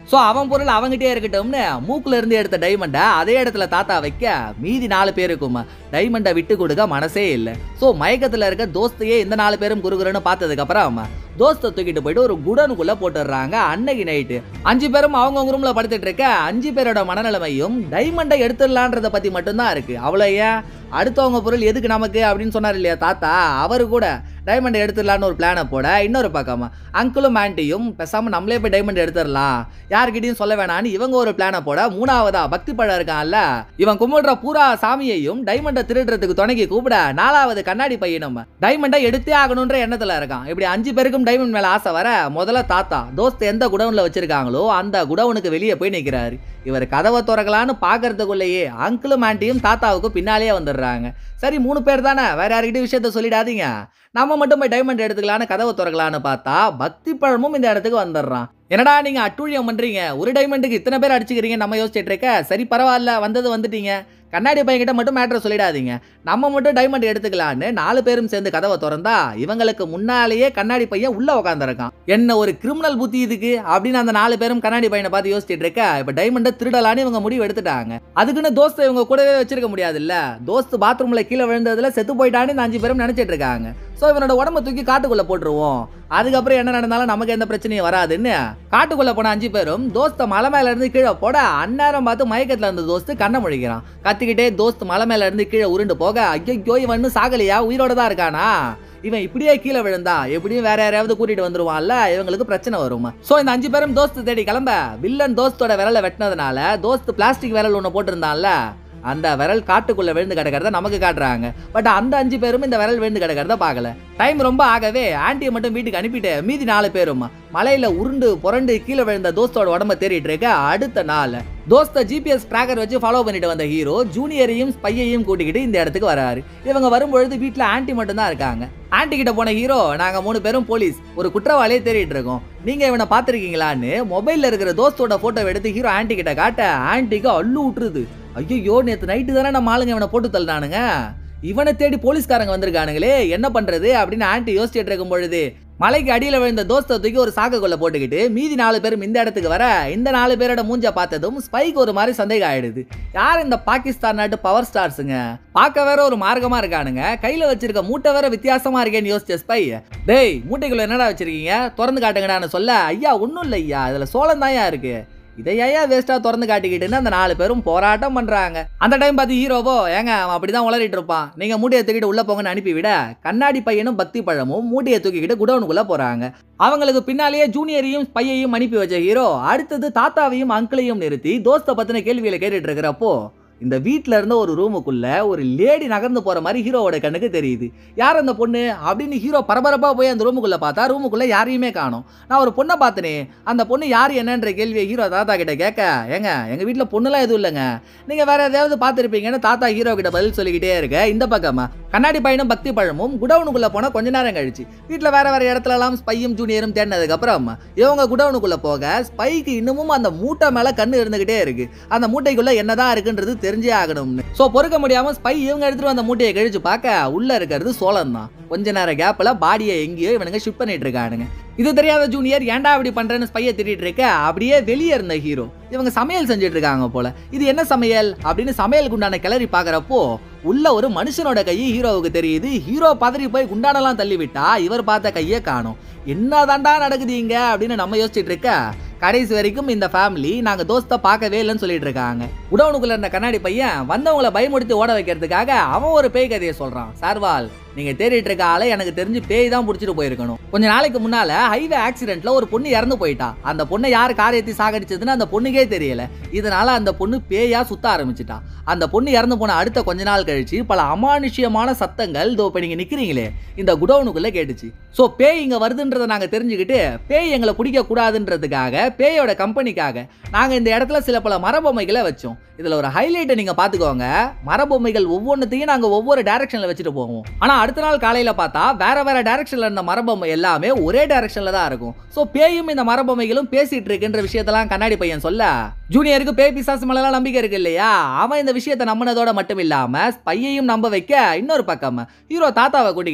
சோ அவன் பொருள் அவங்கிட்டே இருக்கட்டும்னு மூக்குல இருந்து எடுத்த டைமண்ட அதே இடத்துல தாத்தா வைக்க மீதி நாலு பேருக்கும் டைமண்டை விட்டு கொடுக்க மனசே இல்ல சோ மயக்கத்துல இருக்க தோஸ்தையே இந்த நாலு பேரும் குறுகுறுன்னு பார்த்ததுக்கு அப்புறம் தோஸ்தை தூக்கிட்டு போயிட்டு ஒரு குடனுக்குள்ள போட்டுடுறாங்க அன்னைக்கு நைட்டு அஞ்சு பேரும் அவங்கவுங்க ரூம்ல படுத்துட்டு இருக்க அஞ்சு பேரோட மனநிலைமையும் டைமண்டை எடுத்துடலான்றத பத்தி மட்டும்தான் இருக்கு அவ்வளோ ஏன் அடுத்தவங்க பொருள் எதுக்கு நமக்கு அப்படின்னு சொன்னார் இல்லையா தாத்தா அவரு கூட டைமண்ட் எடுத்துடலான்னு ஒரு பிளானை போட இன்னொரு பக்கம் அங்கிளும் ஆண்டியும் பேசாம நம்மளே போய் டைமண்ட் எடுத்துடலாம் யார்கிட்டயும் சொல்ல வேணான்னு இவங்க ஒரு பிளானை போட மூணாவதா பக்தி படம் இருக்கான்ல இவன் கும்பிடுற பூரா சாமியையும் டைமண்டை திருடுறதுக்கு துணைக்கு கூப்பிட நாலாவது கண்ணாடி பையனும் டைமண்டை எடுத்தே ஆகணுன்ற எண்ணத்துல இருக்கான் இப்படி அஞ்சு பேருக்கும் டைமண்ட் மேல ஆசை வர முதல்ல தாத்தா தோஸ்த் எந்த குடவுன்ல வச்சிருக்காங்களோ அந்த குடவுனுக்கு வெளியே போய் நிக்கிறாரு இவர் கதவை திறக்கலான்னு பாக்குறதுக்குள்ளேயே அங்கிளும் ஆண்டியும் தாத்தாவுக்கு பின்னாலேயே வந்துடுறாங்க சரி மூணு பேர் தானே வேற யார்கிட்டயும் விஷயத்த சொல்லிடாதீங்க நம்ம மட்டும் போய் டைமண்ட் எடுத்துக்கலான்னு கதவை திறக்கலான்னு பார்த்தா பக்தி பழமும் இந்த இடத்துக்கு வந்துடுறான் என்னடா நீங்க அட்டூழியம் பண்றீங்க ஒரு டைமண்டுக்கு இத்தனை பேர் அடிச்சுக்கிறீங்க நம்ம யோசிச்சுட்டு இருக்க சரி பரவாயில்ல வந்தது வந்துட்டீங்க கண்ணாடி பையன்கிட்ட மட்டும் மேட்ரை சொல்லிடாதீங்க நம்ம மட்டும் டைமண்ட் எடுத்துக்கலான்னு நாலு பேரும் சேர்ந்து கதவை திறந்தா இவங்களுக்கு முன்னாலேயே கண்ணாடி பையன் உள்ள உட்காந்துருக்கான் என்ன ஒரு கிரிமினல் புத்தி இதுக்கு அப்படின்னு அந்த நாலு பேரும் கண்ணாடி பையனை பார்த்து யோசிச்சுட்டு இருக்க இப்ப டைமண்டை திருடலான்னு இவங்க முடிவு எடுத்துட்டாங்க அதுக்குன்னு தோஸ்தை இவங்க கூடவே வச்சிருக்க முடியாதுல்ல தோஸ்து பாத்ரூம்ல கீழே விழுந்ததுல செத்து போயிட்டான்னு இந்த அஞ்சு பேரும் நினைச்சிட்டு இருக்காங்க ஸோ இவனோட உடம்ப தூக்கி காட்டுக்குள்ள போட்டுருவோம் அதுக்கப்புறம் என்ன நடந்தாலும் நமக்கு எந்த பிரச்சனையும் வராதுன்னு காட்டுக்குள்ள போன அஞ்சு பேரும் தோஸ்த மலை மேல இருந்து கீழே போட அந்நேரம் பார்த்து மயக்கத்துல இருந்த தோஸ்து கண்ணை முழிக்கிறான் கத்திக்கிட்டே தோஸ்த் மலை மேல இருந்து கீழே உருண்டு போக ஐயோ இவன் சாகலையா உயிரோட தான் இருக்கானா இவன் இப்படியே கீழே விழுந்தா எப்படியும் வேற யாரையாவது கூட்டிட்டு வந்துருவான்ல இவங்களுக்கு பிரச்சனை வரும் சோ இந்த அஞ்சு பேரும் தோஸ்து தேடி கிளம்ப வில்லன் தோஸ்தோட விரலை வெட்டினதுனால தோஸ்த் பிளாஸ்டிக் விரல் ஒன்று போட்டிருந்தான்ல அந்த விரல் காட்டுக்குள்ள விழுந்து கிடக்கிறத நமக்கு காட்டுறாங்க பட் அந்த அஞ்சு பேரும் இந்த விரல் விழுந்து கிடக்கிறத பார்க்கல டைம் ரொம்ப ஆகவே ஆன்ட்டியை மட்டும் வீட்டுக்கு அனுப்பிட்டு மீதி நாலு பேரும் மலையில உருண்டு புரண்டு கீழே விழுந்த தோஸ்தோட உடம்ப தேடிட்டு இருக்க அடுத்த நாள் தோஸ்த ஜிபிஎஸ் ட்ராக்கர் வச்சு ஃபாலோ பண்ணிட்டு வந்த ஹீரோ ஜூனியரையும் ஸ்பையையும் கூட்டிக்கிட்டு இந்த இடத்துக்கு வராரு இவங்க வரும்பொழுது வீட்டில் ஆன்ட்டி மட்டும் தான் இருக்காங்க ஆன்ட்டி கிட்ட போன ஹீரோ நாங்க மூணு பேரும் போலீஸ் ஒரு குற்றவாளியை தேடிட்டு இருக்கோம் நீங்க இவனை பாத்திருக்கீங்களான்னு மொபைல்ல இருக்கிற தோஸ்தோட போட்டோ எடுத்து ஹீரோ ஆன்ட்டி கிட்ட காட்ட ஆன்ட்டிக்கு அள்ளு விட்டுருது ஐயோ நேத்து நைட்டு தானே நம்ம ஆளுங்க இவனை போட்டு தள்ளினானுங்க இவனை தேடி போலீஸ்காரங்க வந்திருக்கானுங்களே என்ன பண்றது அப்படின்னு ஆன்ட்டி யோசிச்சுட்டு இருக்கும் பொழுது மலைக்கு அடியில் விழுந்த தோஸ்தை தூக்கி ஒரு சாக்குக்குள்ள போட்டுக்கிட்டு மீதி நாலு பேரும் இந்த இடத்துக்கு வர இந்த நாலு பேரோட மூஞ்ச பார்த்ததும் ஸ்பைக்கு ஒரு மாதிரி சந்தேகம் ஆயிடுது யார் இந்த பாகிஸ்தான் நாட்டு பவர் ஸ்டார்ஸுங்க பார்க்க வேற ஒரு மார்க்கமா இருக்கானுங்க கையில வச்சிருக்க மூட்டை வேற வித்தியாசமா இருக்கேன்னு யோசிச்ச ஸ்பை டேய் மூட்டைக்குள்ள என்னடா வச்சிருக்கீங்க திறந்து காட்டுங்கடான்னு சொல்ல ஐயா ஒன்றும் இல்லை ஐயா இதுல சோளம் தாயா இருக்கு இதையா வேஸ்டா திறந்து காட்டிக்கிட்டுன்னு அந்த நாலு பேரும் போராட்டம் பண்றாங்க அந்த டைம் பார்த்து ஹீரோவோ ஏங்க அவன் அப்படிதான் உளறிட்டு இருப்பான் நீங்க மூட்டையை தூக்கிட்டு உள்ள போங்கன்னு அனுப்பி விட கண்ணாடி பையனும் பக்தி பழமும் மூட்டையை தூக்கிக்கிட்டு குடவுனுக்குள்ள போறாங்க அவங்களுக்கு பின்னாலேயே ஜூனியரையும் பையையும் அனுப்பி வச்ச ஹீரோ அடுத்தது தாத்தாவையும் அங்கிளையும் நிறுத்தி தோஸ்த பத்தின கேள்விகளை கேட்டுட்டு இருக்கிறப்போ இந்த வீட்ல இருந்த ஒரு ரூமுக்குள்ள ஒரு லேடி நகர்ந்து போற மாதிரி ஹீரோவோட கண்ணுக்கு தெரியுது யார் அந்த பொண்ணு அப்படின்னு ஹீரோ பரபரப்பா போய் அந்த ரூமுக்குள்ள பார்த்தா ரூமுக்குள்ள யாரையுமே காணோம் நான் ஒரு பொண்ணை பார்த்தனே அந்த பொண்ணு யார் என்னன்ற கேள்வியை ஹீரோ தாத்தா கிட்ட கேட்க ஏங்க எங்க வீட்ல பொண்ணுலாம் எதுவும் இல்லைங்க நீங்க வேற எதாவது பார்த்துருப்பீங்கன்னு தாத்தா ஹீரோ கிட்ட பதில் சொல்லிக்கிட்டே இருக்க இந்த பக்கமா கண்ணாடி பையனும் பக்தி பழமும் குடவுனுக்குள்ள போன கொஞ்ச நேரம் கழிச்சு வீட்ல வேற வேற இடத்துல எல்லாம் ஸ்பையும் ஜூனியரும் தேடினதுக்கு அப்புறம் இவங்க குடவுனுக்குள்ள போக ஸ்பைக்கு இன்னமும் அந்த மூட்டை மேல கண்ணு இருந்துகிட்டே இருக்கு அந்த மூட்டைக்குள்ள என்னதான் இருக்குன்றது தெரிஞ்சே ஆகணும்னு சோ பொறுக்க முடியாம ஸ்பை இவங்க எடுத்துட்டு வந்த மூட்டையை கழிச்சு பார்க்க உள்ள இருக்கிறது சோளம் தான் கொஞ்ச நேரம் கேப்ல பாடியை எங்கேயோ இவனுங்க ஷிஃப்ட் பண்ணிட்டு இருக்கானுங்க இது தெரியாத ஜூனியர் ஏன்டா அப்படி பண்றேன்னு ஸ்பையை திட்டிட்டு இருக்க அப்படியே வெளியே இருந்த ஹீரோ இவங்க சமையல் செஞ்சுட்டு இருக்காங்க போல இது என்ன சமையல் அப்படின்னு சமையல் குண்டான கிளறி பாக்குறப்போ உள்ள ஒரு மனுஷனோட கை ஹீரோவுக்கு தெரியுது ஹீரோ பதறி போய் குண்டானெல்லாம் தள்ளி விட்டா இவர் பார்த்த கையை காணும் என்னதாண்டா நடக்குது இங்க அப்படின்னு நம்ம யோசிச்சுட்டு இருக்க கடைசி வரைக்கும் இந்த ஃபேமிலி நாங்க தோஸ்த பார்க்கவே இல்லைன்னு சொல்லிட்டு இருக்காங்க உடவுனுக்குள்ள இருந்த கண்ணாடி பையன் வந்தவங்கள பயமுடுத்தி ஓட வைக்கிறதுக்காக அவன் ஒரு பேய் கதையை சொல்றான் சார்வால் நீங்க தேடிட்டு இருக்க ஆளை எனக்கு தெரிஞ்சு பேய் தான் புடிச்சிட்டு போயிருக்கணும் கொஞ்ச நாளைக்கு முன்னால ஹைவே ஆக்சிடென்ட்ல ஒரு பொண்ணு இறந்து போயிட்டா அந்த பொண்ணை யார் கார் ஏத்தி சாகடிச்சதுன்னு அந்த பொண்ணுக்கே தெரியல இதனால அந்த பொண்ணு பேயா சுத்த ஆரம்பிச்சிட்டா அந்த பொண்ணு இறந்து போன அடுத்த கொஞ்ச நாள் கழிச்சு பல அமானுஷ்யமான சத்தங்கள் இதோ இப்ப நீங்க நிக்கிறீங்களே இந்த குடவுனுக்குள்ள கேட்டுச்சு சோ பேய் இங்க வருதுன்றதை நாங்க தெரிஞ்சுக்கிட்டு பேய் எங்களை பிடிக்க கூடாதுன்றதுக்காக பேயோட கம்பெனிக்காக நாங்க இந்த இடத்துல சில பல மரபொம்மைகளை வச்சோம் இதுல ஒரு ஹைலைட்டை நீங்க பாத்துக்கோங்க மரபொம்மைகள் ஒவ்வொன்றத்தையும் நாங்க ஒவ்வொரு டைரக்ஷன்ல வச்சுட்டு போவோம் ஆனா அடுத்த நாள் காலையில பார்த்தா வேற வேற டைரக்ஷன்ல இருந்த மரபொம்மை எல்லாமே ஒரே டைரக்ஷன்ல தான் இருக்கும் சோ பேயும் இந்த மரபொம்மைகளும் பேசிட்டு இருக்குன்ற விஷயத்தெல்லாம் கண்ணாடி பையன் சொல்ல ஜூனியருக்கு பேய் பிசாசு மேலாம் நம்பிக்கை இருக்கு இல்லையா அவன் இந்த விஷயத்தை நம்பினதோட மட்டும் இல்லாம பையையும் நம்ப வைக்க இன்னொரு பக்கம் ஹீரோ தாத்தாவை கூட்டிக்கிட்டு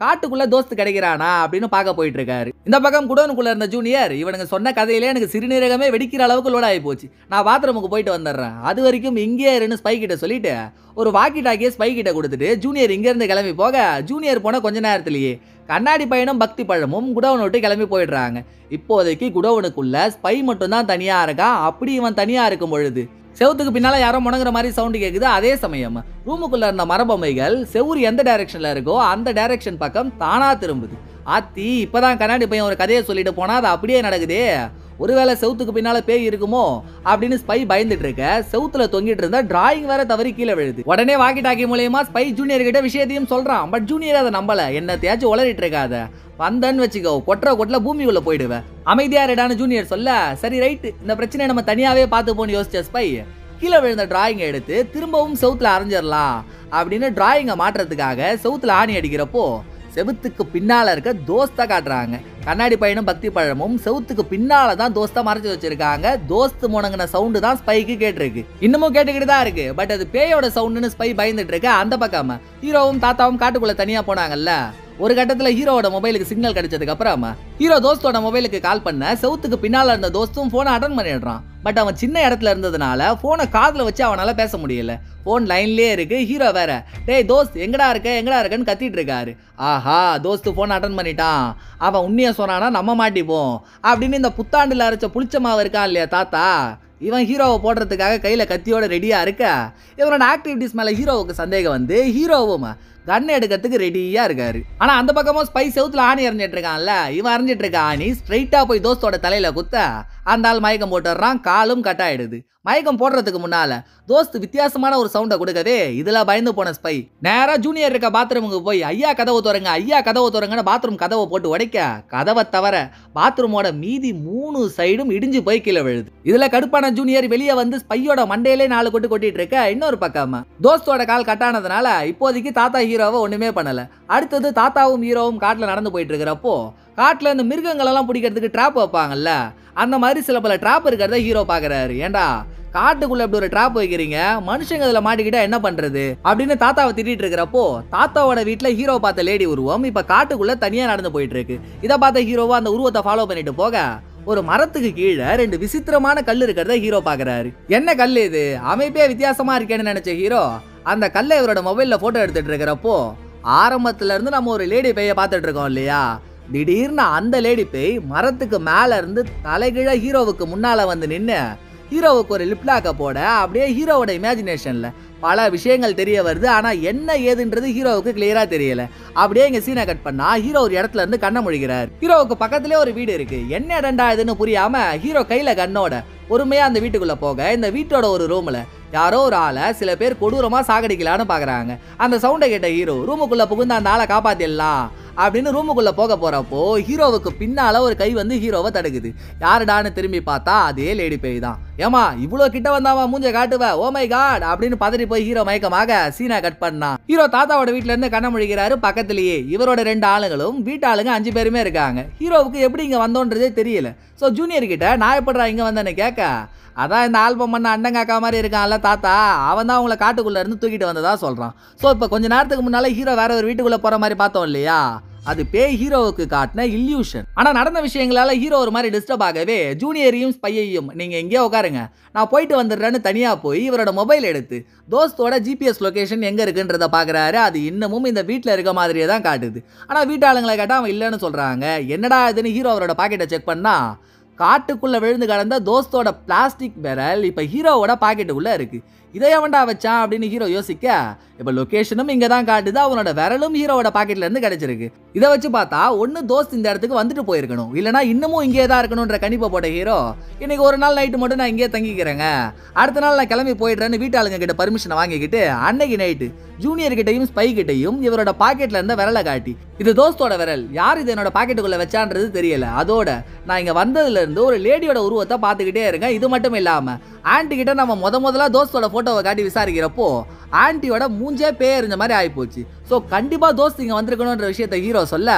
காட்டுக்குள்ள தோஸ்து கிடைக்கிறானா அப்படின்னு பார்க்க போயிட்டு இருக்காரு இந்த பக்கம் குடோனுக்குள்ள இருந்த ஜூனியர் இவனுங்க சொன்ன கதையிலே எனக்கு சிறுநீரகமே வெடிக்கிற அளவுக்கு லோட் ஆகி போச்சு நான் பாத்ரூமுக்கு போயிட்டு வந்துடுறேன் அது வரைக்கும் இங்கே இருன்னு ஸ்பை கிட்ட சொல்லிட்டு ஒரு வாக்கி டாக்கியை ஸ்பை கிட்ட கொடுத்துட்டு ஜூனியர் இங்க இருந்து கிளம்பி போக ஜூனியர் போன கொஞ்ச நேரத்திலேயே கண்ணாடி பையனும் பக்தி பழமும் குடோன் விட்டு கிளம்பி போயிடுறாங்க இப்போதைக்கு குடோனுக்குள்ள ஸ்பை மட்டும் தான் தனியா இருக்கான் அப்படி இவன் தனியா இருக்கும் பொழுது செவுத்துக்கு பின்னால யாரோ முணங்குற மாதிரி சவுண்டு கேக்குது அதே சமயம் ரூமுக்குள்ள இருந்த மரபொம்மைகள் செவுரு எந்த டைரக்ஷன்ல இருக்கோ அந்த டைரக்ஷன் பக்கம் தானா திரும்புது ஆத்தி இப்பதான் கண்ணாடி பையன் ஒரு கதையை சொல்லிட்டு போனா அது அப்படியே நடக்குதே ஒருவேளை செவுத்துக்கு பின்னால பேய் இருக்குமோ அப்படின்னு ஸ்பை பயந்துட்டு இருக்க செவுத்துல தொங்கிட்டு இருந்தா டிராயிங் வேற தவறி கீழே விழுது உடனே வாக்கி டாக்கி மூலியமா ஸ்பை ஜூனியர் கிட்ட விஷயத்தையும் சொல்றான் பட் ஜூனியர் அதை நம்பல என்னத்தையாச்சும் உளறிட்டு இருக்காத வந்தன்னு வச்சுக்கோ கொட்டுற கொட்டுல பூமிக்குள்ள போயிடுவேன் அமைதியா ரெடான ஜூனியர் சொல்ல சரி ரைட் இந்த பிரச்சனையை நம்ம தனியாவே பார்த்துப்போன்னு யோசிச்ச ஸ்பை கீழே விழுந்த டிராயிங்கை எடுத்து திரும்பவும் செவுத்துல அரைஞ்சிடலாம் அப்படின்னு டிராயிங்கை மாற்றுறதுக்காக செவுத்துல ஆணி அடிக்கிறப்போ செவுத்துக்கு பின்னால இருக்க தோஸ்தை காட்டுறாங்க கண்ணாடி பையனும் பக்தி பழமும் செவுத்துக்கு பின்னால தான் தோஸ்தை மறைச்சு வச்சிருக்காங்க தோஸ்து முணங்கின சவுண்டு தான் ஸ்பைக்கு கேட்டிருக்கு இன்னமும் கேட்டுக்கிட்டு தான் இருக்கு பட் அது பேயோட சவுண்டுன்னு ஸ்பை பயந்துட்டு இருக்கு அந்த பக்கம் ஹீரோவும் தாத்தாவும் காட்டுக்குள்ள தனியா போனாங்கல்ல ஒரு கட்டத்துல ஹீரோவோட மொபைலுக்கு சிக்னல் கிடைச்சதுக்கு அப்புறமா ஹீரோ தோஸ்தோட மொபைலுக்கு கால் பண்ண செவுத்துக்கு பின்னால இருந்த தோஸ்தும் போனை அட்டன் பண்ணிடுறான் பட் அவன் சின்ன இடத்துல இருந்ததுனால போனை காதுல வச்சு அவனால பேச முடியல போன் லைன்லயே இருக்கு ஹீரோ வேற டேய் தோஸ்த் எங்கடா இருக்க எங்கடா இருக்கன்னு கத்திட்டு இருக்காரு ஆஹா தோஸ்து போன் அட்டன் பண்ணிட்டான் அவன் உண்மையை சொன்னானா நம்ம மாட்டிப்போம் அப்படின்னு இந்த புத்தாண்டுல அரைச்ச புளிச்ச மாவு இருக்கான் இல்லையா தாத்தா இவன் ஹீரோவை போடுறதுக்காக கையில் கத்தியோட ரெடியாக இருக்க இவனோட ஆக்டிவிட்டிஸ் மேலே ஹீரோவுக்கு சந்தேகம் வந்து ஹீரோவும் கன் எடுக்கிறதுக்கு ரெடியாக இருக்காரு ஆனால் அந்த பக்கமும் ஸ்பை செவுத்துல ஆணி எறிஞ்சிட்டு இருக்கான்ல இவன் எறிஞ்சிட்டு இருக்க ஆணி ஸ்ட்ரைட்டாக போய் தோஸ்தோட தலையில் குத்த அந்த ஆள் மயக்கம் போட்டுடுறான் காலும் கட் ஆயிடுது மயக்கம் போடுறதுக்கு முன்னால தோஸ்த் வித்தியாசமான ஒரு சவுண்டை கொடுக்கவே இதுல பயந்து போன ஸ்பை நேரா ஜூனியர் இருக்க பாத்ரூமுக்கு போய் ஐயா கதவு திறங்க ஐயா கதவு திறங்கன்னு பாத்ரூம் கதவை போட்டு உடைக்க கதவை தவிர பாத்ரூமோட மீதி மூணு சைடும் இடிஞ்சு போய் கீழே விழுது இதுல கடுப்பான ஜூனியர் வெளியே வந்து ஸ்பையோட மண்டையிலே நாலு கொட்டு கொட்டிட்டு இருக்க இன்னொரு பக்கம் தோஸ்தோட கால் கட்டானதுனால இப்போதைக்கு தாத்தா ஹீரோவை ஒண்ணுமே பண்ணல அடுத்தது தாத்தாவும் ஹீரோவும் காட்டுல நடந்து போயிட்டு இருக்கிறப்போ காட்டுல இந்த மிருகங்கள் எல்லாம் பிடிக்கிறதுக்கு ட்ராப் வைப்பாங்கல்ல அந்த மாதிரி சில பல ட்ராப் இருக்கிறத ஹீரோ பாக்குறாரு ஏன்டா காட்டுக்குள்ள இப்படி ஒரு ட்ராப் வைக்கிறீங்க மனுஷங்க இதுல மாட்டிக்கிட்டா என்ன பண்றது அப்படின்னு தாத்தாவை திட்டிட்டு இருக்கிறப்போ தாத்தாவோட வீட்டுல ஹீரோ பார்த்த லேடி உருவம் இப்ப காட்டுக்குள்ள தனியா நடந்து போயிட்டு இருக்கு இதை பார்த்த ஹீரோவா அந்த உருவத்தை ஃபாலோ பண்ணிட்டு போக ஒரு மரத்துக்கு கீழே ரெண்டு விசித்திரமான கல் இருக்கிறத ஹீரோ பாக்குறாரு என்ன கல் இது அமைப்பே வித்தியாசமா இருக்கேன்னு நினைச்ச ஹீரோ அந்த கல்லை இவரோட மொபைல்ல போட்டோ எடுத்துட்டு இருக்கிறப்போ ஆரம்பத்துல இருந்து நம்ம ஒரு லேடி பேய பார்த்துட்டு இருக்கோம் இல்லையா திடீர்னு அந்த லேடி பேய் மரத்துக்கு மேல இருந்து தலைகீழ ஹீரோவுக்கு முன்னால வந்து நின்னு ஹீரோவுக்கு ஒரு லிப்லாக்க போட அப்படியே ஹீரோவோட இமேஜினேஷன்ல பல விஷயங்கள் தெரிய வருது ஆனா என்ன ஏதுன்றது ஹீரோவுக்கு கிளியரா தெரியல அப்படியே இங்க சீனை கட் பண்ணா ஹீரோ ஒரு இடத்துல இருந்து கண்ணை முழிக்கிறார் ஹீரோவுக்கு பக்கத்திலே ஒரு வீடு இருக்கு என்ன இடண்டா இதுன்னு புரியாம ஹீரோ கையில கண்ணோட பொறுமையா அந்த வீட்டுக்குள்ள போக இந்த வீட்டோட ஒரு ரூம்ல யாரோ ஒரு ஆளை சில பேர் கொடூரமா சாகடிக்கலான்னு பாக்குறாங்க அந்த சவுண்டை கேட்ட ஹீரோ ரூமுக்குள்ள புகுந்து அந்த ஆளை காப்பாத்திடலாம் அப்படின்னு ரூமுக்குள்ள போக போறப்போ ஹீரோவுக்கு பின்னால ஒரு கை வந்து ஹீரோவை தடுக்குது யாருடான்னு திரும்பி பார்த்தா அதே லேடி பேய் தான் ஏமா இவ்வளோ கிட்ட வந்தாவா மூஞ்ச காட்டுவ ஓ மை காட் அப்படின்னு பதறி போய் ஹீரோ மயக்கமாக சீனா கட் பண்ணா ஹீரோ தாத்தாவோட வீட்ல இருந்து கண்ண முழிக்கிறாரு பக்கத்திலேயே இவரோட ரெண்டு ஆளுங்களும் வீட்டாளுங்க அஞ்சு பேருமே இருக்காங்க ஹீரோவுக்கு எப்படி இங்க வந்தோன்றதே தெரியல ஸோ ஜூனியர் கிட்ட நான் எப்படா இங்க வந்தேன்னு கேட்க அதான் இந்த ஆல்பம் பண்ண அண்ணங்காக்கா மாதிரி இருக்கான்ல தாத்தா அவன் தான் அவங்கள காட்டுக்குள்ள இருந்து தூக்கிட்டு வந்ததா சொல்றான் ஸோ இப்போ கொஞ்ச நேரத்துக்கு முன்னால ஹீரோ வேற ஒரு வீட்டுக்குள்ள போற மாதிரி பார்த்தோம் இல்லையா அது பேய் ஹீரோவுக்கு காட்டின இல்யூஷன் ஆனா நடந்த விஷயங்களால ஹீரோ ஒரு மாதிரி டிஸ்டர்ப் ஆகவே ஜூனியரையும் ஸ்பையையும் நீங்க எங்கேயோ உட்காருங்க நான் போயிட்டு வந்துடுறேன்னு தனியா போய் இவரோட மொபைல் எடுத்து தோஸ்தோட ஜிபிஎஸ் லொகேஷன் எங்க இருக்குன்றத பாக்குறாரு அது இன்னமும் இந்த வீட்டில் இருக்க மாதிரியே தான் காட்டுது ஆனா வீட்டாளுங்களை கேட்டா அவன் இல்லைன்னு சொல்றாங்க என்னடா இதுன்னு ஹீரோ அவரோட பாக்கெட்டை செக் பண்ணா காட்டுக்குள்ள விழுந்து கடந்த தோஸ்தோட பிளாஸ்டிக் விரல் இப்ப ஹீரோவோட பாக்கெட்டுக்குள்ள இருக்கு இதை எவன்டா வச்சான் அப்படின்னு ஹீரோ யோசிக்க இப்ப லொகேஷனும் இங்க தான் காட்டுது அவனோட விரலும் ஹீரோவோட பாக்கெட்ல இருந்து கிடைச்சிருக்கு இதை வச்சு பார்த்தா ஒன்னு தோஸ்த் இந்த இடத்துக்கு வந்துட்டு போயிருக்கணும் இல்லனா இன்னமும் இங்கே தான் இருக்கணும்ன்ற கணிப்பை போட்ட ஹீரோ இன்னைக்கு ஒரு நாள் நைட்டு மட்டும் நான் இங்கே தங்கிக்கிறேங்க அடுத்த நாள் நான் கிளம்பி போயிடுறேன்னு வீட்டாளுங்க கிட்ட பர்மிஷன் வாங்கிக்கிட்டு அன்னைக்கு நைட்டு ஜூனியர் கிட்டையும் ஸ்பை கிட்டையும் இவரோட பாக்கெட்ல இருந்த விரலை காட்டி இது தோஸ்தோட விரல் யார் இது என்னோட பாக்கெட்டுக்குள்ள வச்சான்றது தெரியல அதோட நான் இங்க வந்ததுல இருந்து ஒரு லேடியோட உருவத்தை பார்த்துக்கிட்டே இருக்கேன் இது மட்டும் இல்லாம ஆன்ட்டி கிட்ட நம்ம முத முதல்ல தோஸ்தோட போட்டோவை காட்டி விசாரிக்கிறப்போ ஆன்ட்டியோட மூஞ்சே பேர் இந்த மாதிரி ஆயிப்போச்சு ஸோ கண்டிப்பா தோஸ்த் இங்க வந்திருக்கணும்ன்ற விஷயத்த ஹீரோ சொல்ல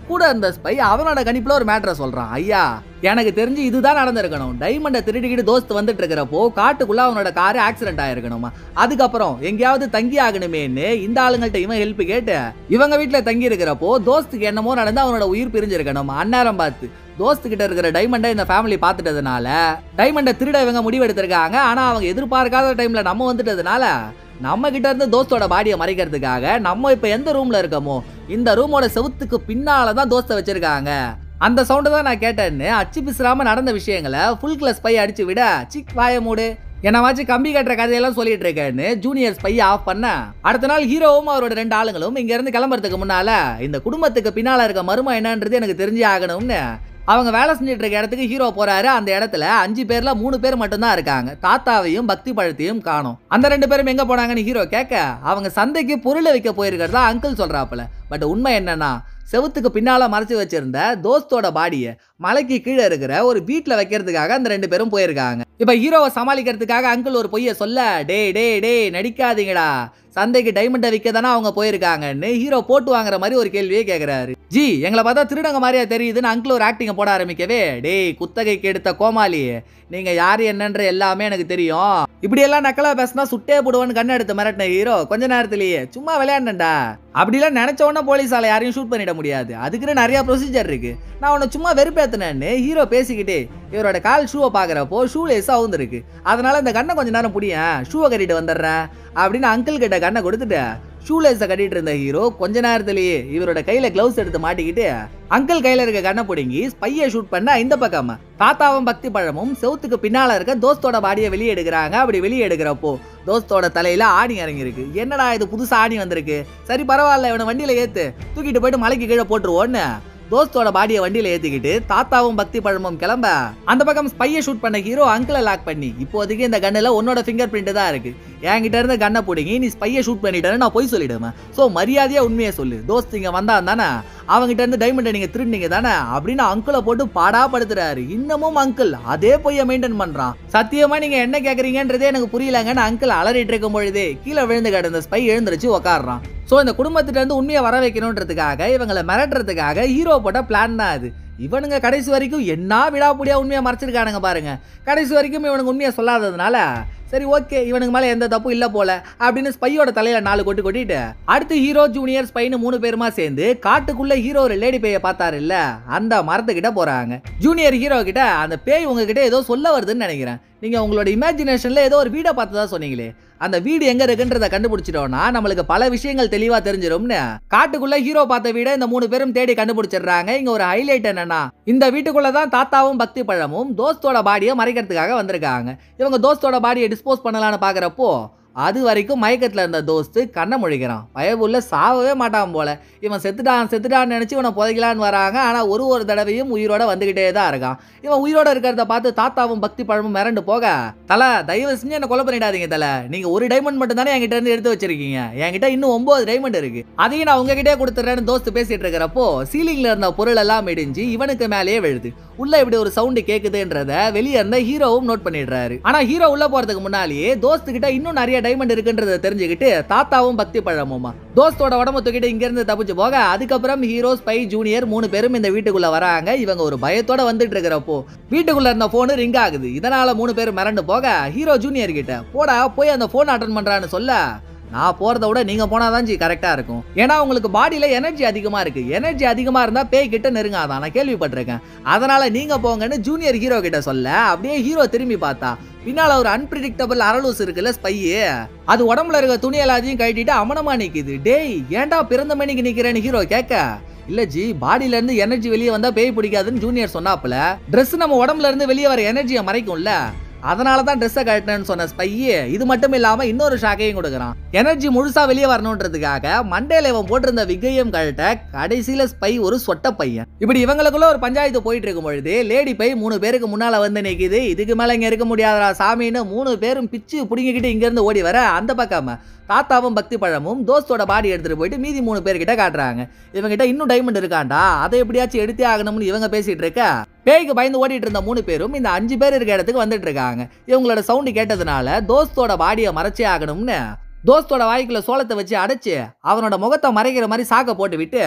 கூட இருந்த ஸ்பை அவனோட கணிப்புல ஒரு மேட்டரை சொல்றான் ஐயா எனக்கு தெரிஞ்சு இதுதான் நடந்திருக்கணும் டைமண்டை திருடிக்கிட்டு தோஸ்த் வந்துட்டு இருக்கிறப்போ காட்டுக்குள்ள அவனோட காரு ஆக்சிடென்ட் ஆயிருக்கணுமா அதுக்கப்புறம் எங்கேயாவது தங்கி ஆகணுமேன்னு இந்த ஆளுங்கள்ட்ட இவன் ஹெல்ப் கேட்டு இவங்க வீட்டுல தங்கி இருக்கிறப்போ தோஸ்துக்கு என்னமோ நடந்து அவனோட உயிர் பிரிஞ்சிருக்கணும் அந்நேரம் பார்த்து தோஸ்து கிட்ட இருக்கிற டைமண்டை இந்த ஃபேமிலி பார்த்துட்டதுனால டைமண்டை திருட இவங்க முடிவு எடுத்திருக்காங்க ஆனா அவங்க எதிர்பார்க்காத டைம்ல நம்ம வந்துட்டதுனால நம்ம கிட்ட இருந்து தோஸ்தோட பாடியை மறைக்கிறதுக்காக நம்ம இப்ப எந்த ரூம்ல இருக்கோமோ இந்த ரூமோட செவுத்துக்கு பின்னால தான் தோஸ்தை வச்சிருக்காங்க அந்த சவுண்டு தான் நான் கேட்டேன்னு அச்சு பிசுறாம நடந்த விஷயங்களை ஃபுல் கிளாஸ் பை அடிச்சு விட சிக் வாய மூடு என்னவாச்சு கம்பி கட்டுற கதையெல்லாம் சொல்லிட்டு இருக்கேன்னு ஜூனியர் ஸ்பை ஆஃப் பண்ண அடுத்த நாள் ஹீரோவும் அவரோட ரெண்டு ஆளுங்களும் இங்க இருந்து கிளம்புறதுக்கு முன்னால இந்த குடும்பத்துக்கு பின்னால இருக்க மர்மம் என்னன்றது எனக்கு தெரிஞ்சே ஆகணும்னு அவங்க வேலை செஞ்சுட்டு இருக்க இடத்துக்கு ஹீரோ போறாரு அந்த இடத்துல அஞ்சு பேர்ல மூணு பேர் மட்டும்தான் இருக்காங்க தாத்தாவையும் பக்தி பழத்தையும் காணும் அந்த ரெண்டு பேரும் எங்க போனாங்கன்னு ஹீரோ கேட்க அவங்க சந்தைக்கு பொருளை வைக்க போயிருக்கிறதா அங்கிள் சொல்றாப்புல பட் உண்மை என்னன்னா செவுத்துக்கு பின்னால மறைச்சு வச்சிருந்த தோஸ்தோட பாடியை மலைக்கு கீழே இருக்கிற ஒரு வீட்ல வைக்கிறதுக்காக அந்த ரெண்டு பேரும் போயிருக்காங்க இப்ப ஹீரோவை சமாளிக்கிறதுக்காக அங்கிள் ஒரு பொய்ய சொல்ல டே டே டே நடிக்காதீங்கடா சந்தைக்கு டைமண்டை விற்க தானே அவங்க போயிருக்காங்கன்னு ஹீரோ போட்டு வாங்குற மாதிரி ஒரு கேள்வியே கேட்குறாரு ஜி எங்களை பார்த்தா திருடங்க மாதிரியா தெரியுதுன்னு அங்கிள் ஒரு ஆக்டிங்கை போட ஆரம்பிக்கவே டேய் குத்தகைக்கு எடுத்த கோமாளி நீங்க யாரு என்னன்ற எல்லாமே எனக்கு தெரியும் இப்படி எல்லாம் நக்கலா பேசினா சுட்டே போடுவேன்னு கண்ணு எடுத்து மிரட்டின ஹீரோ கொஞ்ச நேரத்திலேயே சும்மா விளையாண்டா அப்படிலாம் நினைச்ச உடனே போலீஸால யாரையும் ஷூட் பண்ணிட முடியாது அதுக்குன்னு நிறைய ப்ரொசீஜர் இருக்கு நான் உன்னை சும்மா வெறுப்பேத்தினேன்னு ஹீரோ பேசிக்கிட்டே இவரோட கால் ஷூவை பார்க்குறப்போ ஷூ லேஸ் அவுந்துருக்கு அதனால இந்த கண்ணை கொஞ்ச நேரம் புடியேன் ஷூவை கட்டிட்டு வந்துடுறேன் அப்படின்னு அங்கிள் கிட்ட கண்ணை கொடுத்துட்டு ஷூலேஸை கட்டிட்டு இருந்த ஹீரோ கொஞ்ச நேரத்திலேயே இவரோட கையில கிளவுஸ் எடுத்து மாட்டிக்கிட்டு அங்கிள் கையில இருக்க கண்ணை பிடுங்கி ஸ்பையை ஷூட் பண்ண இந்த பக்கம் தாத்தாவும் பக்தி பழமும் செவுத்துக்கு பின்னால இருக்க தோஸ்தோட பாடியை வெளியே எடுக்கிறாங்க அப்படி வெளியே எடுக்கிறப்போ தோஸ்தோட தலையில ஆணி இறங்கியிருக்கு என்னடா இது புதுசா ஆணி வந்திருக்கு சரி பரவாயில்ல இவனை வண்டியில ஏத்து தூக்கிட்டு போயிட்டு மலைக்கு கீழே போட்டுருவோன்னு தோஸ்தோட பாடியை வண்டியில ஏத்திக்கிட்டு தாத்தாவும் பக்தி பழமும் கிளம்ப அந்த பக்கம் ஸ்பையை ஷூட் பண்ண ஹீரோ அங்கிளை லாக் பண்ணி இப்போதைக்கு இந்த கண்ணில் உன்னோட ஃபிங்கர் பிரிண்ட் தான் இருக்கு என்கிட்ட இருந்து கண்ணை பிடிங்கி நீ ஸ்பையை ஷூட் பண்ணிட்டேன்னு நான் போய் சொல்லிடுவேன் ஸோ மரியாதையா உண்மையை சொல்லு தோஸ்த் இங்க வந்தா தானே அவங்கிட்ட இருந்து டைமண்டை நீங்க திருடுனீங்க தானே அப்படின்னு அங்கிளை போட்டு பாடா படுத்துறாரு இன்னமும் அங்கிள் அதே பொய்ய மெயின்டைன் பண்றான் சத்தியமா நீங்க என்ன கேக்குறீங்கன்றதே எனக்கு புரியலங்கன்னு அங்கிள் அலறிட்டு இருக்கும் பொழுதே கீழே விழுந்து கிடந்த ஸ்பை எழுந்திருச்சு உக்காடுறான் ஸோ இந்த குடும்பத்திட்ட இருந்து உண்மையை வர வைக்கணுன்றதுக்காக இவங்களை மிரட்டுறதுக்காக ஹீரோ போட்ட பிளான் தான் அது இவனுங்க கடைசி வரைக்கும் என்ன விடாப்புடியா உண்மையை மறைச்சிருக்கானுங்க பாருங்க கடைசி வரைக்கும் இவனுக்கு உண்மையை சொல்லாததுனால சரி ஓகே இவனுக்கு மேலே எந்த தப்பும் இல்லை போல அப்படின்னு ஸ்பையோட தலையில நாலு கொட்டு கொட்டிட்டு அடுத்து ஹீரோ ஜூனியர் ஸ்பைன்னு மூணு பேருமா சேர்ந்து காட்டுக்குள்ள ஹீரோ ஒரு லேடி பேயை பார்த்தாரு இல்ல அந்த மரத்துக்கிட்ட போறாங்க ஜூனியர் ஹீரோ கிட்ட அந்த பேய் உங்ககிட்ட ஏதோ சொல்ல வருதுன்னு நினைக்கிறேன் நீங்க உங்களோட இமேஜினேஷன்ல ஏதோ ஒரு வீடை பார்த்ததா சொன்னீங்களே அந்த வீடு எங்க இருக்குன்றத கண்டுபிடிச்சிட்டோம்னா நம்மளுக்கு பல விஷயங்கள் தெளிவா தெரிஞ்சிடும்னு காட்டுக்குள்ள ஹீரோ பார்த்த வீட இந்த மூணு பேரும் தேடி கண்டுபிடிச்சிடுறாங்க இங்க ஒரு ஹைலைட் என்னன்னா இந்த வீட்டுக்குள்ள தான் தாத்தாவும் பக்தி பழமும் தோஸ்தோட பாடியை மறைக்கிறதுக்காக வந்திருக்காங்க இவங்க தோஸ்தோட பாடியை டிஸ்போஸ் பண்ணலாம்னு பாக்குறப்போ அது வரைக்கும் மயக்கத்துல இருந்த தோஸ்து கண்ணை முழிக்கிறான் பயபுள்ள சாவவே மாட்டான் போல இவன் செத்துட்டான் செத்துட்டான்னு நினைச்சு இவனை புதைக்கலான்னு வராங்க ஆனா ஒரு ஒரு தடவையும் உயிரோட வந்துகிட்டே தான் இருக்கான் இவன் உயிரோட இருக்கிறத பார்த்து தாத்தாவும் பக்தி பழமும் மிரண்டு போக தல தயவு செஞ்சு என்ன கொலை பண்ணிடாதீங்க தல நீங்க ஒரு டைமண்ட் மட்டும் தானே என்கிட்ட இருந்து எடுத்து வச்சிருக்கீங்க என்கிட்ட இன்னும் ஒன்பது டைமண்ட் இருக்கு அதையும் நான் உங்ககிட்டே கொடுத்துறேன்னு தோஸ்து பேசிட்டு இருக்கிறப்போ சீலிங்ல இருந்த பொருள் எல்லாம் இடிஞ்சு இவனுக்கு மேலேயே விழுது உள்ள இப்படி ஒரு சவுண்ட் கேக்குதுன்றத வெளியே இருந்த ஹீரோவும் நோட் பண்ணிடுறாரு ஆனா ஹீரோ உள்ள போறதுக்கு முன்னாலேயே தோஸ்து கிட்ட இன்னும் நிறைய டைமண்ட் இருக்குன்றத தெரிஞ்சுக்கிட்டு தாத்தாவும் பக்தி பழமுமா தோஸ்தோட உடம்பு தூக்கிட்டு இங்க இருந்து தப்பிச்சு போக அதுக்கப்புறம் ஹீரோ ஸ்பை ஜூனியர் மூணு பேரும் இந்த வீட்டுக்குள்ள வராங்க இவங்க ஒரு பயத்தோட வந்துட்டு இருக்கிறப்போ வீட்டுக்குள்ள இருந்த போனு ரிங் ஆகுது இதனால மூணு பேர் மிரண்டு போக ஹீரோ ஜூனியர் கிட்ட போடா போய் அந்த போன் அட்டன் பண்றான்னு சொல்ல நான் போறத விட நீங்க போனாதான் ஜி கரெக்டா இருக்கும் ஏன்னா உங்களுக்கு பாடியில எனர்ஜி அதிகமா இருக்கு எனர்ஜி அதிகமா இருந்தா பேய் கிட்ட நெருங்காதான் நான் கேள்விப்பட்டிருக்கேன் அதனால நீங்க போங்கன்னு ஜூனியர் ஹீரோ கிட்ட சொல்ல அப்படியே ஹீரோ திரும்பி பார்த்தா பின்னால ஒரு அன்பிரிடிக்டபிள் அரலூஸ் இருக்குல்ல ஸ்பையு அது உடம்புல இருக்க துணி எல்லாத்தையும் கட்டிட்டு அமனமா நிக்குது டேய் ஏன்டா பிறந்த மணிக்கு நிக்கிறேன்னு ஹீரோ கேட்க இல்ல ஜி பாடியில இருந்து எனர்ஜி வெளியே வந்தா பேய் பிடிக்காதுன்னு ஜூனியர் சொன்னாப்புல Dress நம்ம உடம்புல இருந்து வெளியே வர எனர்ஜியை மறைக்கும்ல அதனால தான் ட்ரெஸ்ஸை கட்டினேன்னு சொன்ன ஸ்பையே இது மட்டும் இல்லாம இன்னொரு ஷாக்கையும் கொடுக்குறான் எனர்ஜி முழுசா வெளியே வரணுன்றதுக்காக மண்டேல இவன் போட்டிருந்த விக்கையும் கழட்ட கடைசியில ஸ்பை ஒரு சொட்ட பையன் இப்படி இவங்களுக்குள்ள ஒரு பஞ்சாயத்து போயிட்டு இருக்கும் பொழுது லேடி பை மூணு பேருக்கு முன்னால வந்து நிக்குது இதுக்கு மேல இங்க இருக்க முடியாதடா சாமின்னு மூணு பேரும் பிச்சு புடிங்கிக்கிட்டு இங்க இருந்து ஓடி வர அந்த பக்கம் தாத்தாவும் பக்தி பழமும் தோஸ்தோட பாடி எடுத்துட்டு போயிட்டு மீதி மூணு பேர்கிட்ட காட்டுறாங்க இவங்கிட்ட இன்னும் டைமண்ட் இருக்காண்டா அதை எப்படியாச்சும் எடுத்தே ஆகணும்னு இவங்க பேசிட்டு இருக்க பேய்க்கு பயந்து ஓடிட்டு இருந்த மூணு பேரும் இந்த அஞ்சு பேர் இருக்க இடத்துக்கு வந்துட்டு இருக்காங்க இவங்களோட சவுண்டு கேட்டதுனால தோஸ்தோட பாடியை மறைச்சே ஆகணும்னு தோஸ்தோட வாய்க்குள்ள சோளத்தை வச்சு அடைச்சு அவனோட முகத்தை மறைக்கிற மாதிரி சாக்க போட்டு விட்டு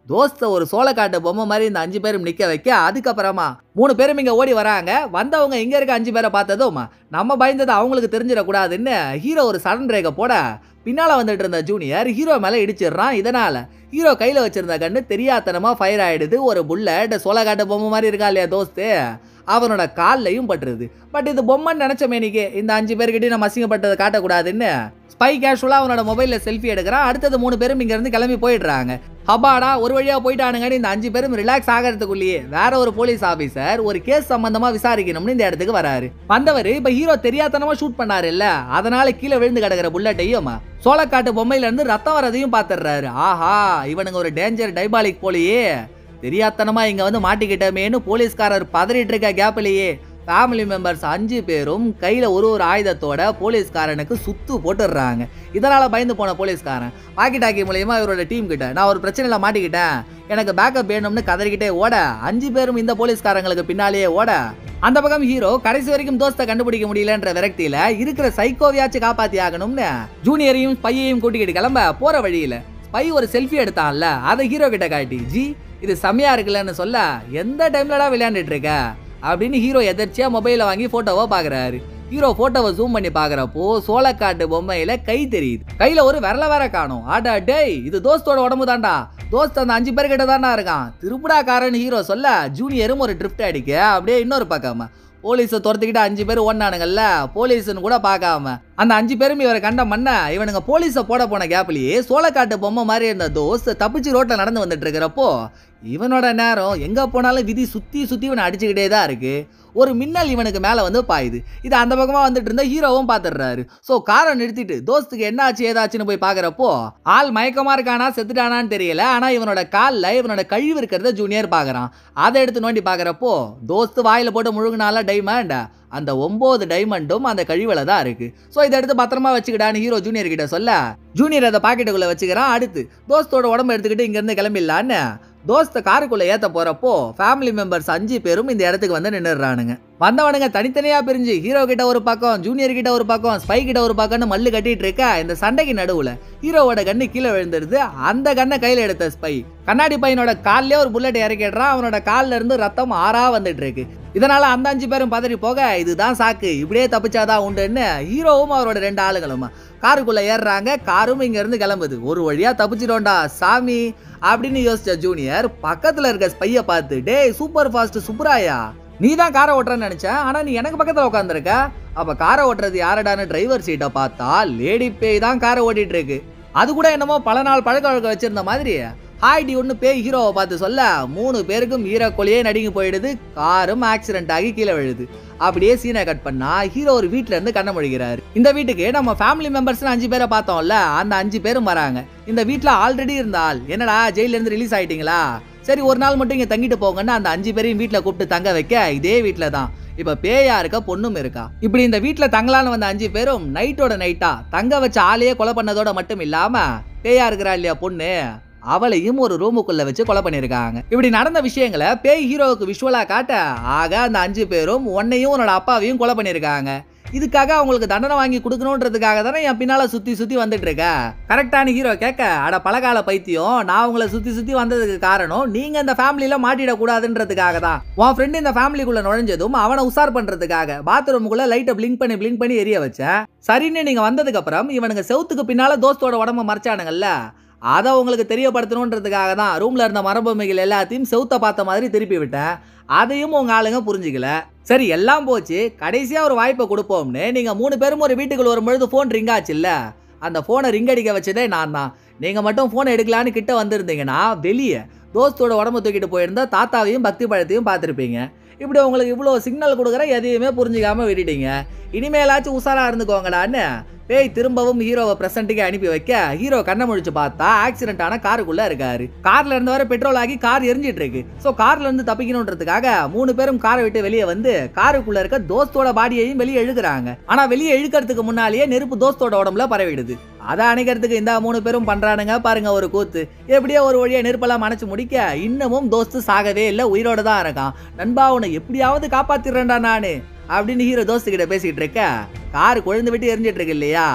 தோஸ்த ஒரு சோளக்காட்டு பொம்மை மாதிரி இந்த அஞ்சு பேரும் நிக்க வைக்க அதுக்கப்புறமா மூணு பேரும் இங்க ஓடி வராங்க வந்தவங்க இங்க இருக்க அஞ்சு பேரை பார்த்ததும் நம்ம பயந்தது அவங்களுக்கு தெரிஞ்சிடக்கூடாதுன்னு ஹீரோ ஒரு சடன் பிரேக்க போட பின்னால வந்துட்டு இருந்த ஜூனியர் ஹீரோ மேல இடிச்சிடுறான் இதனால ஹீரோ கையில வச்சிருந்த கண்ணு தெரியாத்தனமா ஃபயர் ஆயிடுது ஒரு புல்லட் சோளக்காட்டு பொம்மை மாதிரி இருக்கா இல்லையா தோஸ்து அவனோட கால்லையும் பட்டுருது பட் இது பொம்மைன்னு நினைச்ச மேனிக்கு இந்த அஞ்சு பேர்கிட்டயும் நம்ம அசிங்கப்பட்டதை காட்டக்கூடாதுன்னு ஸ்பை கேஷுவலாக அவனோட மொபைலில் செல்ஃபி எடுக்கிறான் அடுத்தது மூணு பேரும் இங்கேருந்து கிளம்பி போயிடுறாங்க ஹபாடா ஒரு வழியாக போயிட்டானுங்கன்னு இந்த அஞ்சு பேரும் ரிலாக்ஸ் ஆகிறதுக்குள்ளேயே வேற ஒரு போலீஸ் ஆஃபீஸர் ஒரு கேஸ் சம்பந்தமா விசாரிக்கணும்னு இந்த இடத்துக்கு வராரு வந்தவர் இப்போ ஹீரோ தெரியாதனமா ஷூட் பண்ணாரு இல்ல அதனால கீழே விழுந்து கிடக்கிற புல்லட்டையும் சோளக்காட்டு பொம்மையில இருந்து ரத்தம் வரதையும் பார்த்துடுறாரு ஆஹா இவனுங்க ஒரு டேஞ்சர் டைபாலிக் போலியே தெரியாத்தனமா இங்க வந்து மாட்டிக்கிட்டமேன்னு போலீஸ்காரர் பதறிட்டு இருக்க கேப்லயே ஃபேமிலி மெம்பர்ஸ் அஞ்சு பேரும் கையில் ஒரு ஒரு ஆயுதத்தோட போலீஸ்காரனுக்கு சுத்து போட்டுடுறாங்க இதனால் பயந்து போன போலீஸ்காரன் வாக்கி டாக்கி மூலயமா இவரோட டீம் கிட்ட நான் ஒரு பிரச்சனையில் மாட்டிக்கிட்டேன் எனக்கு பேக்கப் வேணும்னு கதறிக்கிட்டே ஓட அஞ்சு பேரும் இந்த போலீஸ்காரங்களுக்கு பின்னாலேயே ஓட அந்த பக்கம் ஹீரோ கடைசி வரைக்கும் தோஸ்தை கண்டுபிடிக்க முடியலன்ற விரக்தியில இருக்கிற சைக்கோவியாச்சு காப்பாத்தி ஆகணும்னு ஜூனியரையும் ஸ்பையையும் கூட்டிக்கிட்டு கிளம்ப போற வழியில ஸ்பை ஒரு செல்ஃபி எடுத்தான்ல அதை ஹீரோ கிட்ட காட்டி ஜி இது செம்மையா இருக்குல்லன்னு சொல்ல எந்த டைம்லடா விளையாண்டுட்டு இருக்க அப்படின்னு ஹீரோ எதர்ச்சியா மொபைலை வாங்கி போட்டோவை பாக்குறாரு ஹீரோ போட்டோவை ஜூம் பண்ணி பாக்குறப்போ சோளக்காட்டு பொம்மையில கை தெரியுது கையில ஒரு விரல வேற காணும் ஆடா டேய் இது தோஸ்தோட உடம்பு தான்டா தோஸ்த் அந்த அஞ்சு பேர் கிட்ட தான்டா இருக்கான் திருப்புடாக்காரன் ஹீரோ சொல்ல ஜூனியரும் ஒரு ட்ரிஃப்ட் அடிக்க அப்படியே இன்னொரு பக்கம் போலீஸை துரத்துக்கிட்டு அஞ்சு பேர் ஓடினானுங்கல்ல போலீஸ்னு கூட பார்க்காம அந்த அஞ்சு பேரும் இவரை கண்ட மண்ண இவனுங்க போலீஸை போட போன கேப்லயே சோளக்காட்டு பொம்மை மாதிரி இருந்த தோஸ்த் தப்பிச்சு ரோட்ல நடந்து வந்துட்டு இருக்கிறப்போ இவனோட நேரம் எங்க போனாலும் விதி சுத்தி சுத்தி இவனை அடிச்சுக்கிட்டே தான் இருக்கு ஒரு மின்னல் இவனுக்கு மேல வந்து பாயுது இது அந்த பக்கமா வந்துட்டு இருந்த ஹீரோவும் பாத்துடுறாரு சோ காரை நிறுத்திட்டு தோஸ்துக்கு என்ன ஆச்சு ஏதாச்சுன்னு போய் பாக்குறப்போ ஆள் மயக்கமா இருக்கானா செத்துட்டானான்னு தெரியல ஆனா இவனோட கால்ல இவனோட கழிவு இருக்கிறத ஜூனியர் பாக்குறான் அதை எடுத்து நோண்டி பாக்குறப்போ தோஸ்து வாயில போட்டு முழுங்கினால டைமண்ட் அந்த ஒன்பது டைமண்டும் அந்த கழிவுல தான் இருக்கு ஸோ இதை எடுத்து பத்திரமா வச்சுக்கிட்டான்னு ஹீரோ ஜூனியர் கிட்ட சொல்ல ஜூனியர் அதை பாக்கெட்டுக்குள்ள வச்சுக்கிறான் அடுத்து தோஸ்தோட உடம்பு எடுத்துக்கிட்டு இங்க இருந்து கிளம்பிடலான்னு தோஸ்த காருக்குள்ள ஏத்த போறப்போ ஃபேமிலி மெம்பர்ஸ் அஞ்சு பேரும் இந்த இடத்துக்கு வந்து நின்னுறானுங்க வந்தவனுங்க தனித்தனியா பிரிஞ்சு ஹீரோ கிட்ட ஒரு பக்கம் ஜூனியர் கிட்ட ஒரு பக்கம் ஸ்பை கிட்ட ஒரு பக்கம்னு மல்லு கட்டிட்டு இருக்க இந்த சண்டைக்கு நடுவுல ஹீரோவோட கண்ணு கீழே விழுந்துருது அந்த கண்ணை கையில எடுத்த ஸ்பை கண்ணாடி பையனோட கால்லே ஒரு புல்லட் இறக்கிடுறான் அவனோட கால்ல இருந்து ரத்தம் ஆறா வந்துட்டு இருக்கு இதனால அந்த அஞ்சு பேரும் பதறி போக இதுதான் சாக்கு இப்படியே தப்பிச்சாதான் உண்டுன்னு ஹீரோவும் அவரோட ரெண்டு ஆளுங்களும் காருக்குள்ள ஏறுறாங்க காரும் இங்க இருந்து கிளம்புது ஒரு வழியா தப்பிச்சிட்டோம்டா சாமி அப்படின்னு யோசிச்ச ஜூனியர் பக்கத்துல இருக்க ஸ்பைய பார்த்து டேய் சூப்பர் ஃபாஸ்ட் சுப்ராயா நீ தான் காரை ஓட்டுறன்னு நினைச்சேன் ஆனா நீ எனக்கு பக்கத்துல உட்காந்துருக்க அப்ப காரை ஓட்டுறது யாரடான்னு டிரைவர் சீட்டை பார்த்தா லேடி பேய் தான் காரை ஓட்டிட்டு இருக்கு அது கூட என்னமோ பல நாள் பழக்க வழக்கம் வச்சிருந்த மாதிரி ஹாய்டி ஒன்று பேய் ஹீரோவை பார்த்து சொல்ல மூணு பேருக்கும் ஈரக்கொலையே நடுங்கி போயிடுது காரும் ஆக்சிடென்ட் ஆகி கீழே விழுது அப்படியே சீனை கட் பண்ணா ஹீரோ ஒரு வீட்ல இருந்து கண்ண முழிக்கிறாரு இந்த வீட்டுக்கு நம்ம ஃபேமிலி மெம்பர்ஸ் அஞ்சு பேரை பார்த்தோம்ல அந்த அஞ்சு பேரும் வராங்க இந்த வீட்ல ஆல்ரெடி இருந்த ஆள் என்னடா ஜெயில இருந்து ரிலீஸ் ஆயிட்டீங்களா சரி ஒரு நாள் மட்டும் இங்க தங்கிட்டு போங்கன்னு அந்த அஞ்சு பேரையும் வீட்ல கூப்பிட்டு தங்க வைக்க இதே வீட்ல தான் இப்ப பேயா இருக்க பொண்ணும் இருக்கா இப்படி இந்த வீட்ல தங்கலான்னு வந்த அஞ்சு பேரும் நைட்டோட நைட்டா தங்க வச்ச ஆளையே கொலை பண்ணதோட மட்டும் இல்லாம பேயா இருக்கிறா இல்லையா பொண்ணு அவளையும் ஒரு ரூமுக்குள்ள வச்சு கொலை பண்ணிருக்காங்க இப்படி நடந்த விஷயங்களை பேய் ஹீரோவுக்கு விஷுவலா காட்ட ஆக அந்த அஞ்சு பேரும் உன்னையும் உன்னோட அப்பாவையும் கொலை பண்ணிருக்காங்க இதுக்காக அவங்களுக்கு தண்டனை வாங்கி கொடுக்கணுன்றதுக்காக தானே என் பின்னால சுத்தி சுத்தி வந்துட்டு இருக்க கரெக்டான ஹீரோ கேட்க அட பழகால பைத்தியம் நான் உங்களை சுத்தி சுத்தி வந்ததுக்கு காரணம் நீங்க இந்த ஃபேமிலியில மாட்டிடக்கூடாதுன்றதுக்காக தான் உன் ஃப்ரெண்டு இந்த ஃபேமிலிக்குள்ள நுழைஞ்சதும் அவனை உசார் பண்றதுக்காக பாத்ரூமுக்குள்ள லைட்டை பிளிங்க் பண்ணி பிளிங்க் பண்ணி எரிய வச்சேன் சரின்னு நீங்க வந்ததுக்கு அப்புறம் இவனுங்க செவுத்துக்கு பின்னால தோஸ்தோட உடம்ப மறைச்சானுங்கல்ல அதை உங்களுக்கு தெரியப்படுத்தணுன்றதுக்காக தான் ரூம்ல இருந்த மரபொம்மைகள் எல்லாத்தையும் செவுத்த பார்த்த மாதிரி திருப்பி விட்டேன் அதையும் உங்க ஆளுங்க புரிஞ்சுக்கல சரி எல்லாம் போச்சு கடைசியா ஒரு வாய்ப்பை கொடுப்போம்னு நீங்க மூணு பேரும் ஒரு வீட்டுக்குள்ள வரும்பொழுது ஃபோன் ரிங் ஆச்சுல்ல அந்த ஃபோனை ரிங் அடிக்க வச்சதே நான் தான் நீங்க மட்டும் ஃபோன் எடுக்கலான்னு கிட்ட வந்திருந்தீங்கன்னா வெளியே தோஸ்தோட உடம்பு தூக்கிட்டு போயிருந்தா தாத்தாவையும் பக்தி பழத்தையும் பார்த்துருப்பீங்க இப்படி உங்களுக்கு இவ்வளோ சிக்னல் கொடுக்குற எதையுமே புரிஞ்சுக்காம விட்டுட்டீங்க இனிமேலாச்சும் உஷாரா இருந்துக்கோங்கடான்னு பேய் திரும்பவும் ஹீரோவை பிரசன்ட்டுக்கு அனுப்பி வைக்க ஹீரோ கண்ணை முழிச்சு பார்த்தா ஆக்சிடென்ட் ஆன காருக்குள்ள இருக்காரு கார்ல இருந்து வர பெட்ரோல் ஆகி கார் எரிஞ்சிட்டு இருக்கு ஸோ கார்ல இருந்து தப்பிக்கணுன்றதுக்காக மூணு பேரும் காரை விட்டு வெளியே வந்து காருக்குள்ள இருக்க தோஸ்தோட பாடியையும் வெளியே இழுக்கிறாங்க ஆனா வெளியே இழுக்கிறதுக்கு முன்னாலேயே நெருப்பு தோஸ்தோட உடம்புல பரவிடுது அதை அணைக்கிறதுக்கு இந்த மூணு பேரும் பண்றானுங்க பாருங்க ஒரு கூத்து எப்படியோ ஒரு வழியா நெருப்பெல்லாம் அணைச்சு முடிக்க இன்னமும் தோஸ்து சாகவே இல்லை உயிரோட தான் இருக்கான் நண்பா உன்னை எப்படியாவது காப்பாத்திடுறேன்டா நானு அப்படின்னு ஹீரோ தோஸ்து கிட்ட பேசிட்டு இருக்க கார் கொழுந்து விட்டு எரிஞ்சிட்டு இருக்கு இல்லையா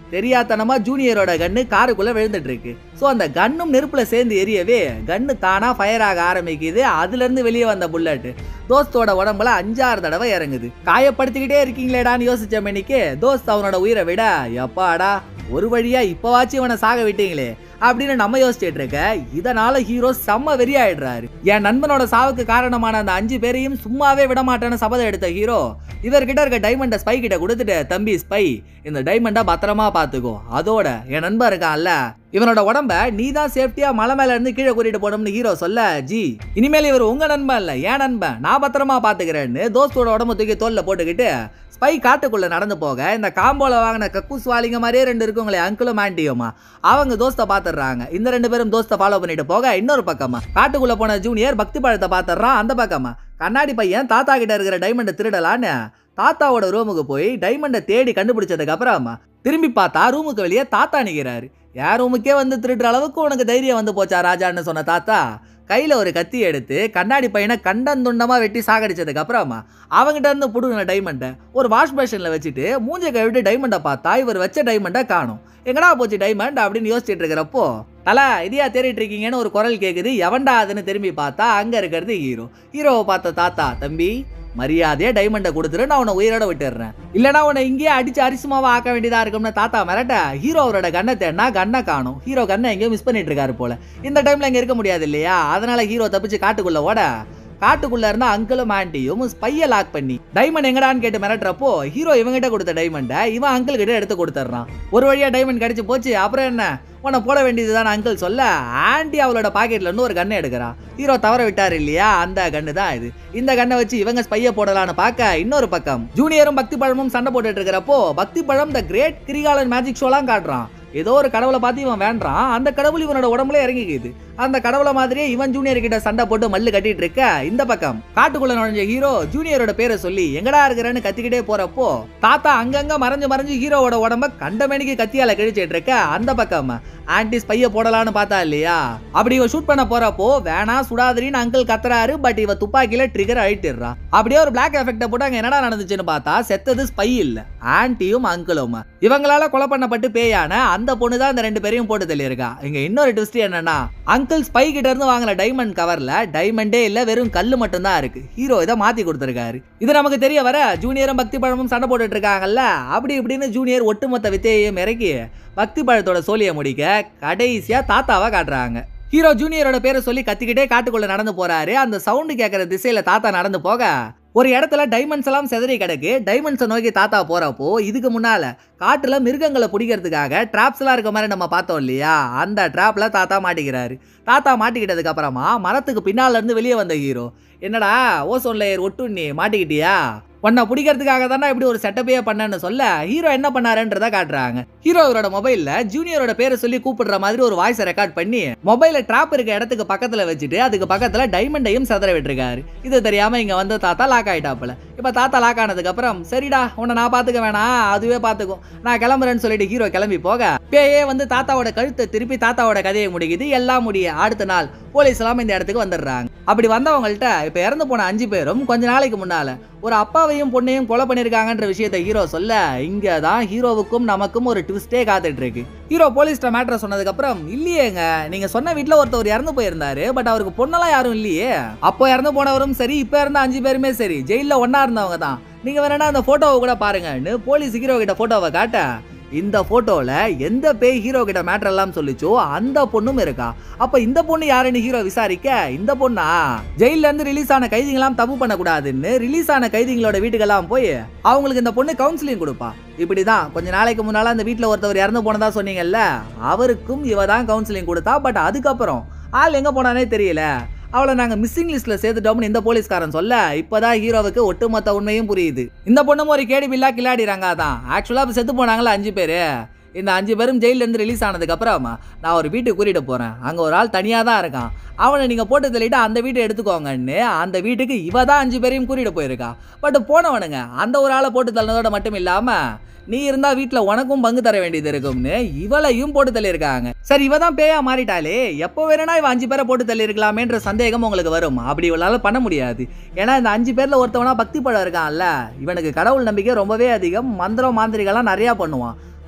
தெரியாதனமா ஜூனியரோட கன்னு காருக்குள்ள விழுந்துட்டு இருக்கு ஸோ அந்த கன்னும் நெருப்புல சேர்ந்து எரியவே கன்னு தானா ஃபயர் ஆக ஆரம்பிக்குது அதுல இருந்து வெளியே வந்த புல்லட் தோஸ்தோட உடம்புல அஞ்சாறு தடவை இறங்குது காயப்படுத்திக்கிட்டே இருக்கீங்களேடான்னு யோசிச்ச மணிக்கு தோஸ்த் அவனோட உயிரை விட எப்பாடா ஒரு வழியா இப்பவாச்சும் இவனை சாக விட்டீங்களே அப்படின்னு நம்ம யோசிச்சுட்டு இருக்க இதனால ஹீரோ செம்ம வெறி ஆயிடுறாரு என் நண்பனோட சாவுக்கு காரணமான அந்த அஞ்சு பேரையும் சும்மாவே விட மாட்டேன்னு சபதம் எடுத்த ஹீரோ இவர்கிட்ட இருக்க டைமண்டை ஸ்பை கிட்ட கொடுத்துட்டு தம்பி ஸ்பை இந்த டைமண்டை பத்திரமா பாத்துக்கோ அதோட என் நண்பன் இருக்கான்ல இவனோட உடம்ப நீ தான் சேஃப்டியா மலை மேல இருந்து கீழே கூட்டிட்டு போனோம்னு ஹீரோ சொல்ல ஜி இனிமேல் இவர் உங்க நண்பன் இல்ல என் நண்பன் நான் பத்திரமா பாத்துக்கிறேன்னு தோஸ்தோட உடம்பு தூக்கி தோல்ல போட்டுக்கிட்டு ஸ்பை காட்டுக்குள்ள நடந்து போக இந்த காம்போல வாங்கின கக்கூஸ் வாலிங்க மாதிரியே ரெண்டு இருக்குங்களே அங்கிளும் ஆண்டியுமா அவங்க தோஸ்தை பாத்துடுறாங்க இந்த ரெண்டு பேரும் தோஸ்தை ஃபாலோ பண்ணிட்டு போக இன்னொரு பக்கமா காட்டுக்குள்ள போன ஜூனியர் பக்தி பழத்தை பாத்துறான் அந்த பக்கமா கண்ணாடி பையன் தாத்தா கிட்ட இருக்கிற டைமண்டை திருடலான்னு தாத்தாவோட ரூமுக்கு போய் டைமண்டை தேடி கண்டுபிடிச்சதுக்கு அப்புறமா திரும்பி பார்த்தா ரூமுக்கு வெளியே தாத்தா நிற்கிறாரு என் ரூமுக்கே வந்து திருடுற அளவுக்கு உனக்கு தைரியம் வந்து போச்சா ராஜான்னு சொன்ன தாத்தா கையில் ஒரு கத்தி எடுத்து கண்ணாடி பையனை கண்டந்துண்டமாக வெட்டி சாகடிச்சதுக்கு அப்புறமா அவங்ககிட்ட இருந்து புடுங்கின டைமண்டை ஒரு வாஷ் பேஷனில் வச்சுட்டு மூஞ்ச கழுவிட்டு டைமண்டை பார்த்தா இவர் வச்ச டைமண்டை காணும் எங்கடா போச்சு டைமண்ட் அப்படின்னு யோசிச்சுட்டு இருக்கிறப்போ தல இதையா தேடிட்டு இருக்கீங்கன்னு ஒரு குரல் கேட்குது எவன்டா அதுன்னு திரும்பி பார்த்தா அங்கே இருக்கிறது ஹீரோ ஹீரோவை பார்த்த தாத்தா தம்பி மரியாதையா டைமண்டை கொடுத்துட்டு நான் உன்னை உயிரோட விட்டுடுறேன் இல்லைனா உன்னை இங்கேயே அடிச்சு அரிசுமாவா ஆக்க வேண்டியதா இருக்கும்னு தாத்தா மிரட்ட ஹீரோ அவரோட கண்ணை தேடினா கண்ணை காணும் ஹீரோ கண்ணை எங்கேயோ மிஸ் பண்ணிட்டு இருக்காரு போல இந்த டைம்ல இங்க இருக்க முடியாது இல்லையா அதனால ஹீரோ தப்பிச்சு காட்டுக்குள்ள ஓட காட்டுக்குள்ள இருந்த அங்கிளும் ஆண்டியும் ஸ்பைய லாக் பண்ணி டைமண்ட் எங்கடான்னு கேட்டு மிரட்டுறப்போ ஹீரோ இவங்கிட்ட கொடுத்த டைமண்டை இவன் அங்கிள் கிட்ட எடுத்து கொடுத்துட்றான் ஒரு வழியா டைமண்ட் கிடைச்சு போச்சு அப்புறம் என்ன உன்னை போட வேண்டியதுதான் அங்கிள் சொல்ல ஆண்டி அவளோட பாக்கெட்ல இருந்து ஒரு கண்ணை எடுக்கிறான் ஹீரோ தவற விட்டார் இல்லையா அந்த கண்ணு தான் இது இந்த கண்ணை வச்சு இவங்க ஸ்பைய போடலான்னு பார்க்க இன்னொரு பக்கம் ஜூனியரும் பக்தி பழமும் சண்டை போட்டுட்டு இருக்கிறப்போ பக்தி பழம் த கிரேட் கிரிகாலன் மேஜிக் ஷோலாம் காட்டுறான் ஏதோ ஒரு கடவுளை பார்த்து இவன் வேண்டான் அந்த கடவுள் இவனோட உடம்புல இறங்கிக்குது அந்த கடவுளை மாதிரியே இவன் ஜூனியர் கிட்ட சண்டை போட்டு மல்லு கட்டிட்டு இருக்க இந்த பக்கம் காட்டுக்குள்ள நுழைஞ்ச ஹீரோ ஜூனியரோட பேரை சொல்லி எங்கடா இருக்கிறேன்னு கத்திக்கிட்டே போறப்போ தாத்தா அங்கங்க மறைஞ்சு மறைஞ்சு ஹீரோவோட உடம்ப கண்டமேனிக்கு கத்தியால கிழிச்சிட்டு இருக்க அந்த பக்கம் ஆன்டி ஸ்பைய போடலான்னு பார்த்தா இல்லையா அப்படி இவன் ஷூட் பண்ண போறப்போ வேணா சுடாதிரின்னு அங்கிள் கத்துறாரு பட் இவ துப்பாக்கியில ட்ரிகர் அழிட்டிடுறான் அப்படியே ஒரு பிளாக் எஃபெக்ட போட்டு அங்க என்னடா நடந்துச்சுன்னு பார்த்தா செத்தது ஸ்பை இல்ல ஆன்ட்டியும் அங்கிளும் இவங்களால கொலை பண்ணப்பட்டு பேயான அந்த பொண்ணு தான் இந்த ரெண்டு பேரையும் போட்டு தள்ளியிருக்கா இங்க இன்னொரு ட்விஸ்ட் என்னன்னா அங்கிள் ஸ்பை கிட்ட இருந்து வாங்கின டைமண்ட் கவர்ல டைமண்டே இல்ல வெறும் கல்லு மட்டும் தான் இருக்கு ஹீரோ இதை மாத்தி கொடுத்திருக்காரு இது நமக்கு தெரிய வர ஜூனியரும் பக்தி பழமும் சண்டை போட்டுட்டு இருக்காங்கல்ல அப்படி இப்படின்னு ஜூனியர் ஒட்டுமொத்த வித்தையையும் இறக்கி பக்தி பழத்தோட சோழியை முடிக்க கடைசியா தாத்தாவை காட்டுறாங்க ஹீரோ ஜூனியரோட பேரை சொல்லி கத்திக்கிட்டே காட்டுக்குள்ள நடந்து போறாரு அந்த சவுண்டு கேட்கற திசையில தாத்தா நடந்து போக ஒரு இடத்துல டைமண்ட்ஸ் எல்லாம் செதறி கிடக்கு டைமண்ட்ஸை நோக்கி தாத்தா போறப்போ இதுக்கு முன்னால காட்டுல மிருகங்களை பிடிக்கிறதுக்காக ட்ராப்ஸ் எல்லாம் இருக்க மாதிரி நம்ம பார்த்தோம் இல்லையா அந்த ட்ராப்ல தாத்தா மாட்டிக்கிறாரு தாத்தா மாட்டிக்கிட்டதுக்கு அப்புறமா மரத்துக்கு பின்னால இருந்து வெளியே வந்த ஹீரோ என்னடா ஓசோன் லேயர் ஒட்டு நீ மாட்டிக்கிட்டியா உன்னை பிடிக்கிறதுக்காக தானே இப்படி ஒரு செட்டப்பே பண்ணேன்னு சொல்ல ஹீரோ என்ன பண்ணாருன்றத காட்டுறாங்க ஹீரோ அவரோட மொபைல்ல ஜூனியரோட பேரை சொல்லி கூப்பிடுற மாதிரி ஒரு வாய்ஸை ரெக்கார்ட் பண்ணி மொபைல ட்ராப் இருக்க இடத்துக்கு பக்கத்துல வச்சுட்டு அதுக்கு பக்கத்துல டைமண்டையும் சதற விட்டுருக்காரு இது தெரியாம இங்க வந்து தாத்தா லாக் ஆயிட்டாப்புல இப்ப தாத்தா லாக் ஆனதுக்கு அப்புறம் சரிடா உன்னை நான் பாத்துக்க வேணாம் அதுவே பாத்துக்கும் நான் கிளம்புறேன்னு சொல்லிட்டு ஹீரோ கிளம்பி போக பேயே வந்து தாத்தாவோட கழுத்தை திருப்பி தாத்தாவோட கதையை முடிக்குது எல்லாம் முடிய அடுத்த நாள் போலீஸ் எல்லாம் இந்த இடத்துக்கு வந்துடுறாங்க அப்படி வந்தவங்கள்ட்ட இப்ப இறந்து போன அஞ்சு பேரும் கொஞ்ச நாளைக்கு முன்னால ஒரு அப்பாவையும் பொண்ணையும் கொலை பண்ணிருக்காங்கன்ற விஷயத்தை ஹீரோ சொல்ல இங்க தான் ஹீரோவுக்கும் நமக்கும் ஒரு ட்விஸ்டே காத்துட்டு இருக்கு ஹீரோ போலீஸ்ட மேட்ரை சொன்னதுக்கு அப்புறம் இல்லையேங்க நீங்க சொன்ன வீட்ல ஒருத்தவர் இறந்து போயிருந்தாரு பட் அவருக்கு பொண்ணெல்லாம் யாரும் இல்லையே அப்போ இறந்து போனவரும் சரி இப்ப இருந்த அஞ்சு பேருமே சரி ஜெயில ஒண்ணா இருந்தவங்க தான் நீங்க வேணா அந்த போட்டோவை கூட பாருங்கன்னு போலீஸ் ஹீரோ கிட்ட போட்டோவை காட்ட இந்த போட்டோல எந்த பேய் ஹீரோ கிட்ட மேட்டர் எல்லாம் சொல்லிச்சோ அந்த பொண்ணும் இருக்கா அப்ப இந்த பொண்ணு யாருன்னு ஹீரோ விசாரிக்க இந்த பொண்ணா ஜெயில இருந்து ரிலீஸ் ஆன கைதிகளாம் தப்பு பண்ணக்கூடாதுன்னு ரிலீஸ் ஆன கைதிகளோட வீட்டுக்கெல்லாம் போய் அவங்களுக்கு இந்த பொண்ணு கவுன்சிலிங் கொடுப்பா இப்படிதான் கொஞ்ச நாளைக்கு முன்னால அந்த வீட்டுல ஒருத்தவர் இறந்து போனதா சொன்னீங்கல்ல அவருக்கும் இவ தான் கவுன்சிலிங் கொடுத்தா பட் அதுக்கப்புறம் ஆள் எங்க போனானே தெரியல அவளை நாங்க மிஸ்ஸிங் லிஸ்ட்ல சேர்த்துட்டோம்னு இந்த போலீஸ்காரன் சொல்ல இப்பதான் ஹீரோவுக்கு ஒட்டுமொத்த உண்மையும் புரியுது இந்த பொண்ணும் ஒரு கேடி பில்லா கில்லாடிறாங்க தான் ஆக்சுவலா இப்ப செத்து போனாங்களா அஞ்சு பேரு இந்த அஞ்சு பேரும் ஜெயில இருந்து ரிலீஸ் ஆனதுக்கு அப்புறமா நான் ஒரு வீட்டுக்கு கூட்டிட்டு போறேன் அங்க ஒரு ஆள் தனியா தான் இருக்கான் அவனை நீங்க போட்டு தள்ளிட்டு அந்த வீட்டை எடுத்துக்கோங்கன்னு அந்த வீட்டுக்கு இவ தான் அஞ்சு பேரையும் கூட்டிட்டு போயிருக்கா பட் போனவனுங்க அந்த ஒரு ஆளை போட்டு தள்ளினதோட மட்டும் இல்லாம நீ இருந்தா வீட்ல உனக்கும் பங்கு தர வேண்டியது இருக்கும்னு இவளையும் போட்டு தள்ளியிருக்காங்க சரி இவ தான் பேயா மாறிட்டாலே எப்போ வேணா இவ அஞ்சு பேரை போட்டு தள்ளியிருக்கலாமேன்ற சந்தேகம் உங்களுக்கு வரும் அப்படி இவளால பண்ண முடியாது ஏன்னா இந்த அஞ்சு பேர்ல ஒருத்தவனா பக்தி படம் இருக்கான்ல இவனுக்கு கடவுள் நம்பிக்கை ரொம்பவே அதிகம் மந்திரம் மாந்திரிகள்லாம் நிறைய பண்ணுவான்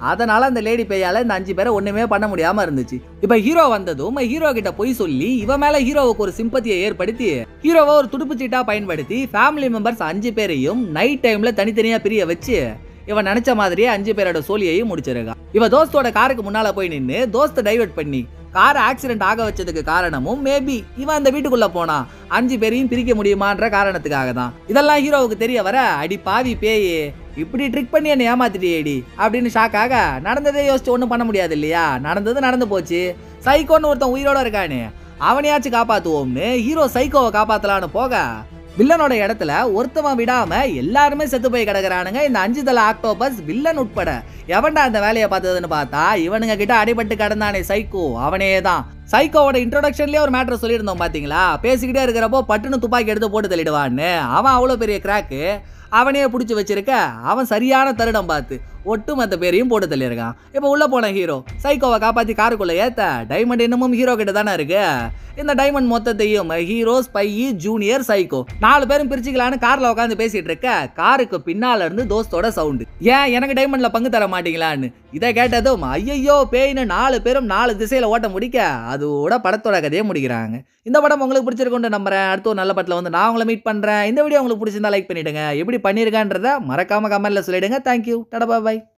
அதனால அந்த லேடி பேயால இந்த அஞ்சு பேரை ஒண்ணுமே பண்ண முடியாம இருந்துச்சு இப்ப ஹீரோ வந்ததும் ஹீரோ கிட்ட போய் சொல்லி இவன் மேல ஹீரோவுக்கு ஒரு சிம்பத்தியை ஏற்படுத்தி ஹீரோவை ஒரு துடுப்பு சீட்டா பயன்படுத்தி ஃபேமிலி மெம்பர்ஸ் அஞ்சு பேரையும் நைட் டைம்ல தனித்தனியா பிரிய வச்சு இவன் நினைச்ச மாதிரியே அஞ்சு பேரோட சோழியையும் முடிச்சிருக்கான் இவ தோஸ்தோட காருக்கு முன்னால போய் நின்னு தோஸ்த டைவர்ட் பண்ணி கார் ஆக்சிடென்ட் ஆக வச்சதுக்கு காரணமும் மேபி இவன் அந்த வீட்டுக்குள்ள போனா அஞ்சு பேரையும் பிரிக்க முடியுமான்ற காரணத்துக்காக தான் இதெல்லாம் ஹீரோவுக்கு தெரிய வர அடி பாவி பேயே இப்படி ட்ரிக் பண்ணி என்ன ஏமாத்திட்டியேடி அப்படின்னு ஷாக் ஆக நடந்ததே யோசிச்சு ஒன்றும் பண்ண முடியாது இல்லையா நடந்தது நடந்து போச்சு சைக்கோன்னு ஒருத்தன் உயிரோட இருக்கானே அவனையாச்சும் காப்பாத்துவோம்னு ஹீரோ சைக்கோவை காப்பாத்தலான்னு போக வில்லனோட இடத்துல ஒருத்தவன் விடாம எல்லாருமே செத்து போய் கிடக்குறானுங்க இந்த அஞ்சு தலை ஆக்டோபஸ் வில்லன் உட்பட எவன்டா அந்த வேலையை பார்த்ததுன்னு பார்த்தா இவனுங்க கிட்ட அடிபட்டு கிடந்தானே சைக்கோ அவனே தான் சைக்கோவோட இன்ட்ரோடக்ஷன்லயே ஒரு மேட்டர் சொல்லியிருந்தோம் பாத்தீங்களா பேசிக்கிட்டே இருக்கிறப்போ பட்டுன்னு துப்பாக்கி எடுத்து போட்டு தள்ளிடுவான்னு அவன் அவ்வளோ பெரிய கிராக்கு அவனே பிடிச்சி வச்சிருக்க அவன் சரியான தருடம் பார்த்து ஒட்டு மத்த பேரையும் போட்டு தள்ளியிருக்கான் இப்போ உள்ள போன ஹீரோ சைக்கோவை காப்பாத்தி காருக்குள்ள ஏத்த டைமண்ட் இன்னமும் ஹீரோ கிட்ட தானே இருக்கு இந்த டைமண்ட் மொத்தத்தையும் ஹீரோ ஸ்பை ஜூனியர் சைக்கோ நாலு பேரும் பிரிச்சுக்கலான்னு கார்ல உட்காந்து பேசிட்டு இருக்க காருக்கு பின்னால இருந்து தோஸ்தோட சவுண்டு ஏன் எனக்கு டைமண்ட்ல பங்கு தர மாட்டீங்களான்னு இதை கேட்டதும் ஐயையோ பேய்னு நாலு பேரும் நாலு திசையில ஓட்ட முடிக்க அதோட படத்தோட கதையை முடிக்கிறாங்க இந்த படம் உங்களுக்கு பிடிச்சிருக்குன்னு நம்புறேன் அடுத்த ஒரு நல்ல படத்தில் வந்து நான் உங்களை மீட் பண்றேன் இந்த வீடியோ உங்களுக்கு பிடிச்சிருந்தா லைக் பண்ணிடுங்க எப்படி பண்ணிருக்கன்றத மறக்காம கமெண்ட்ல சொல்லிடுங்க தேங்க்யூ டடா பாய்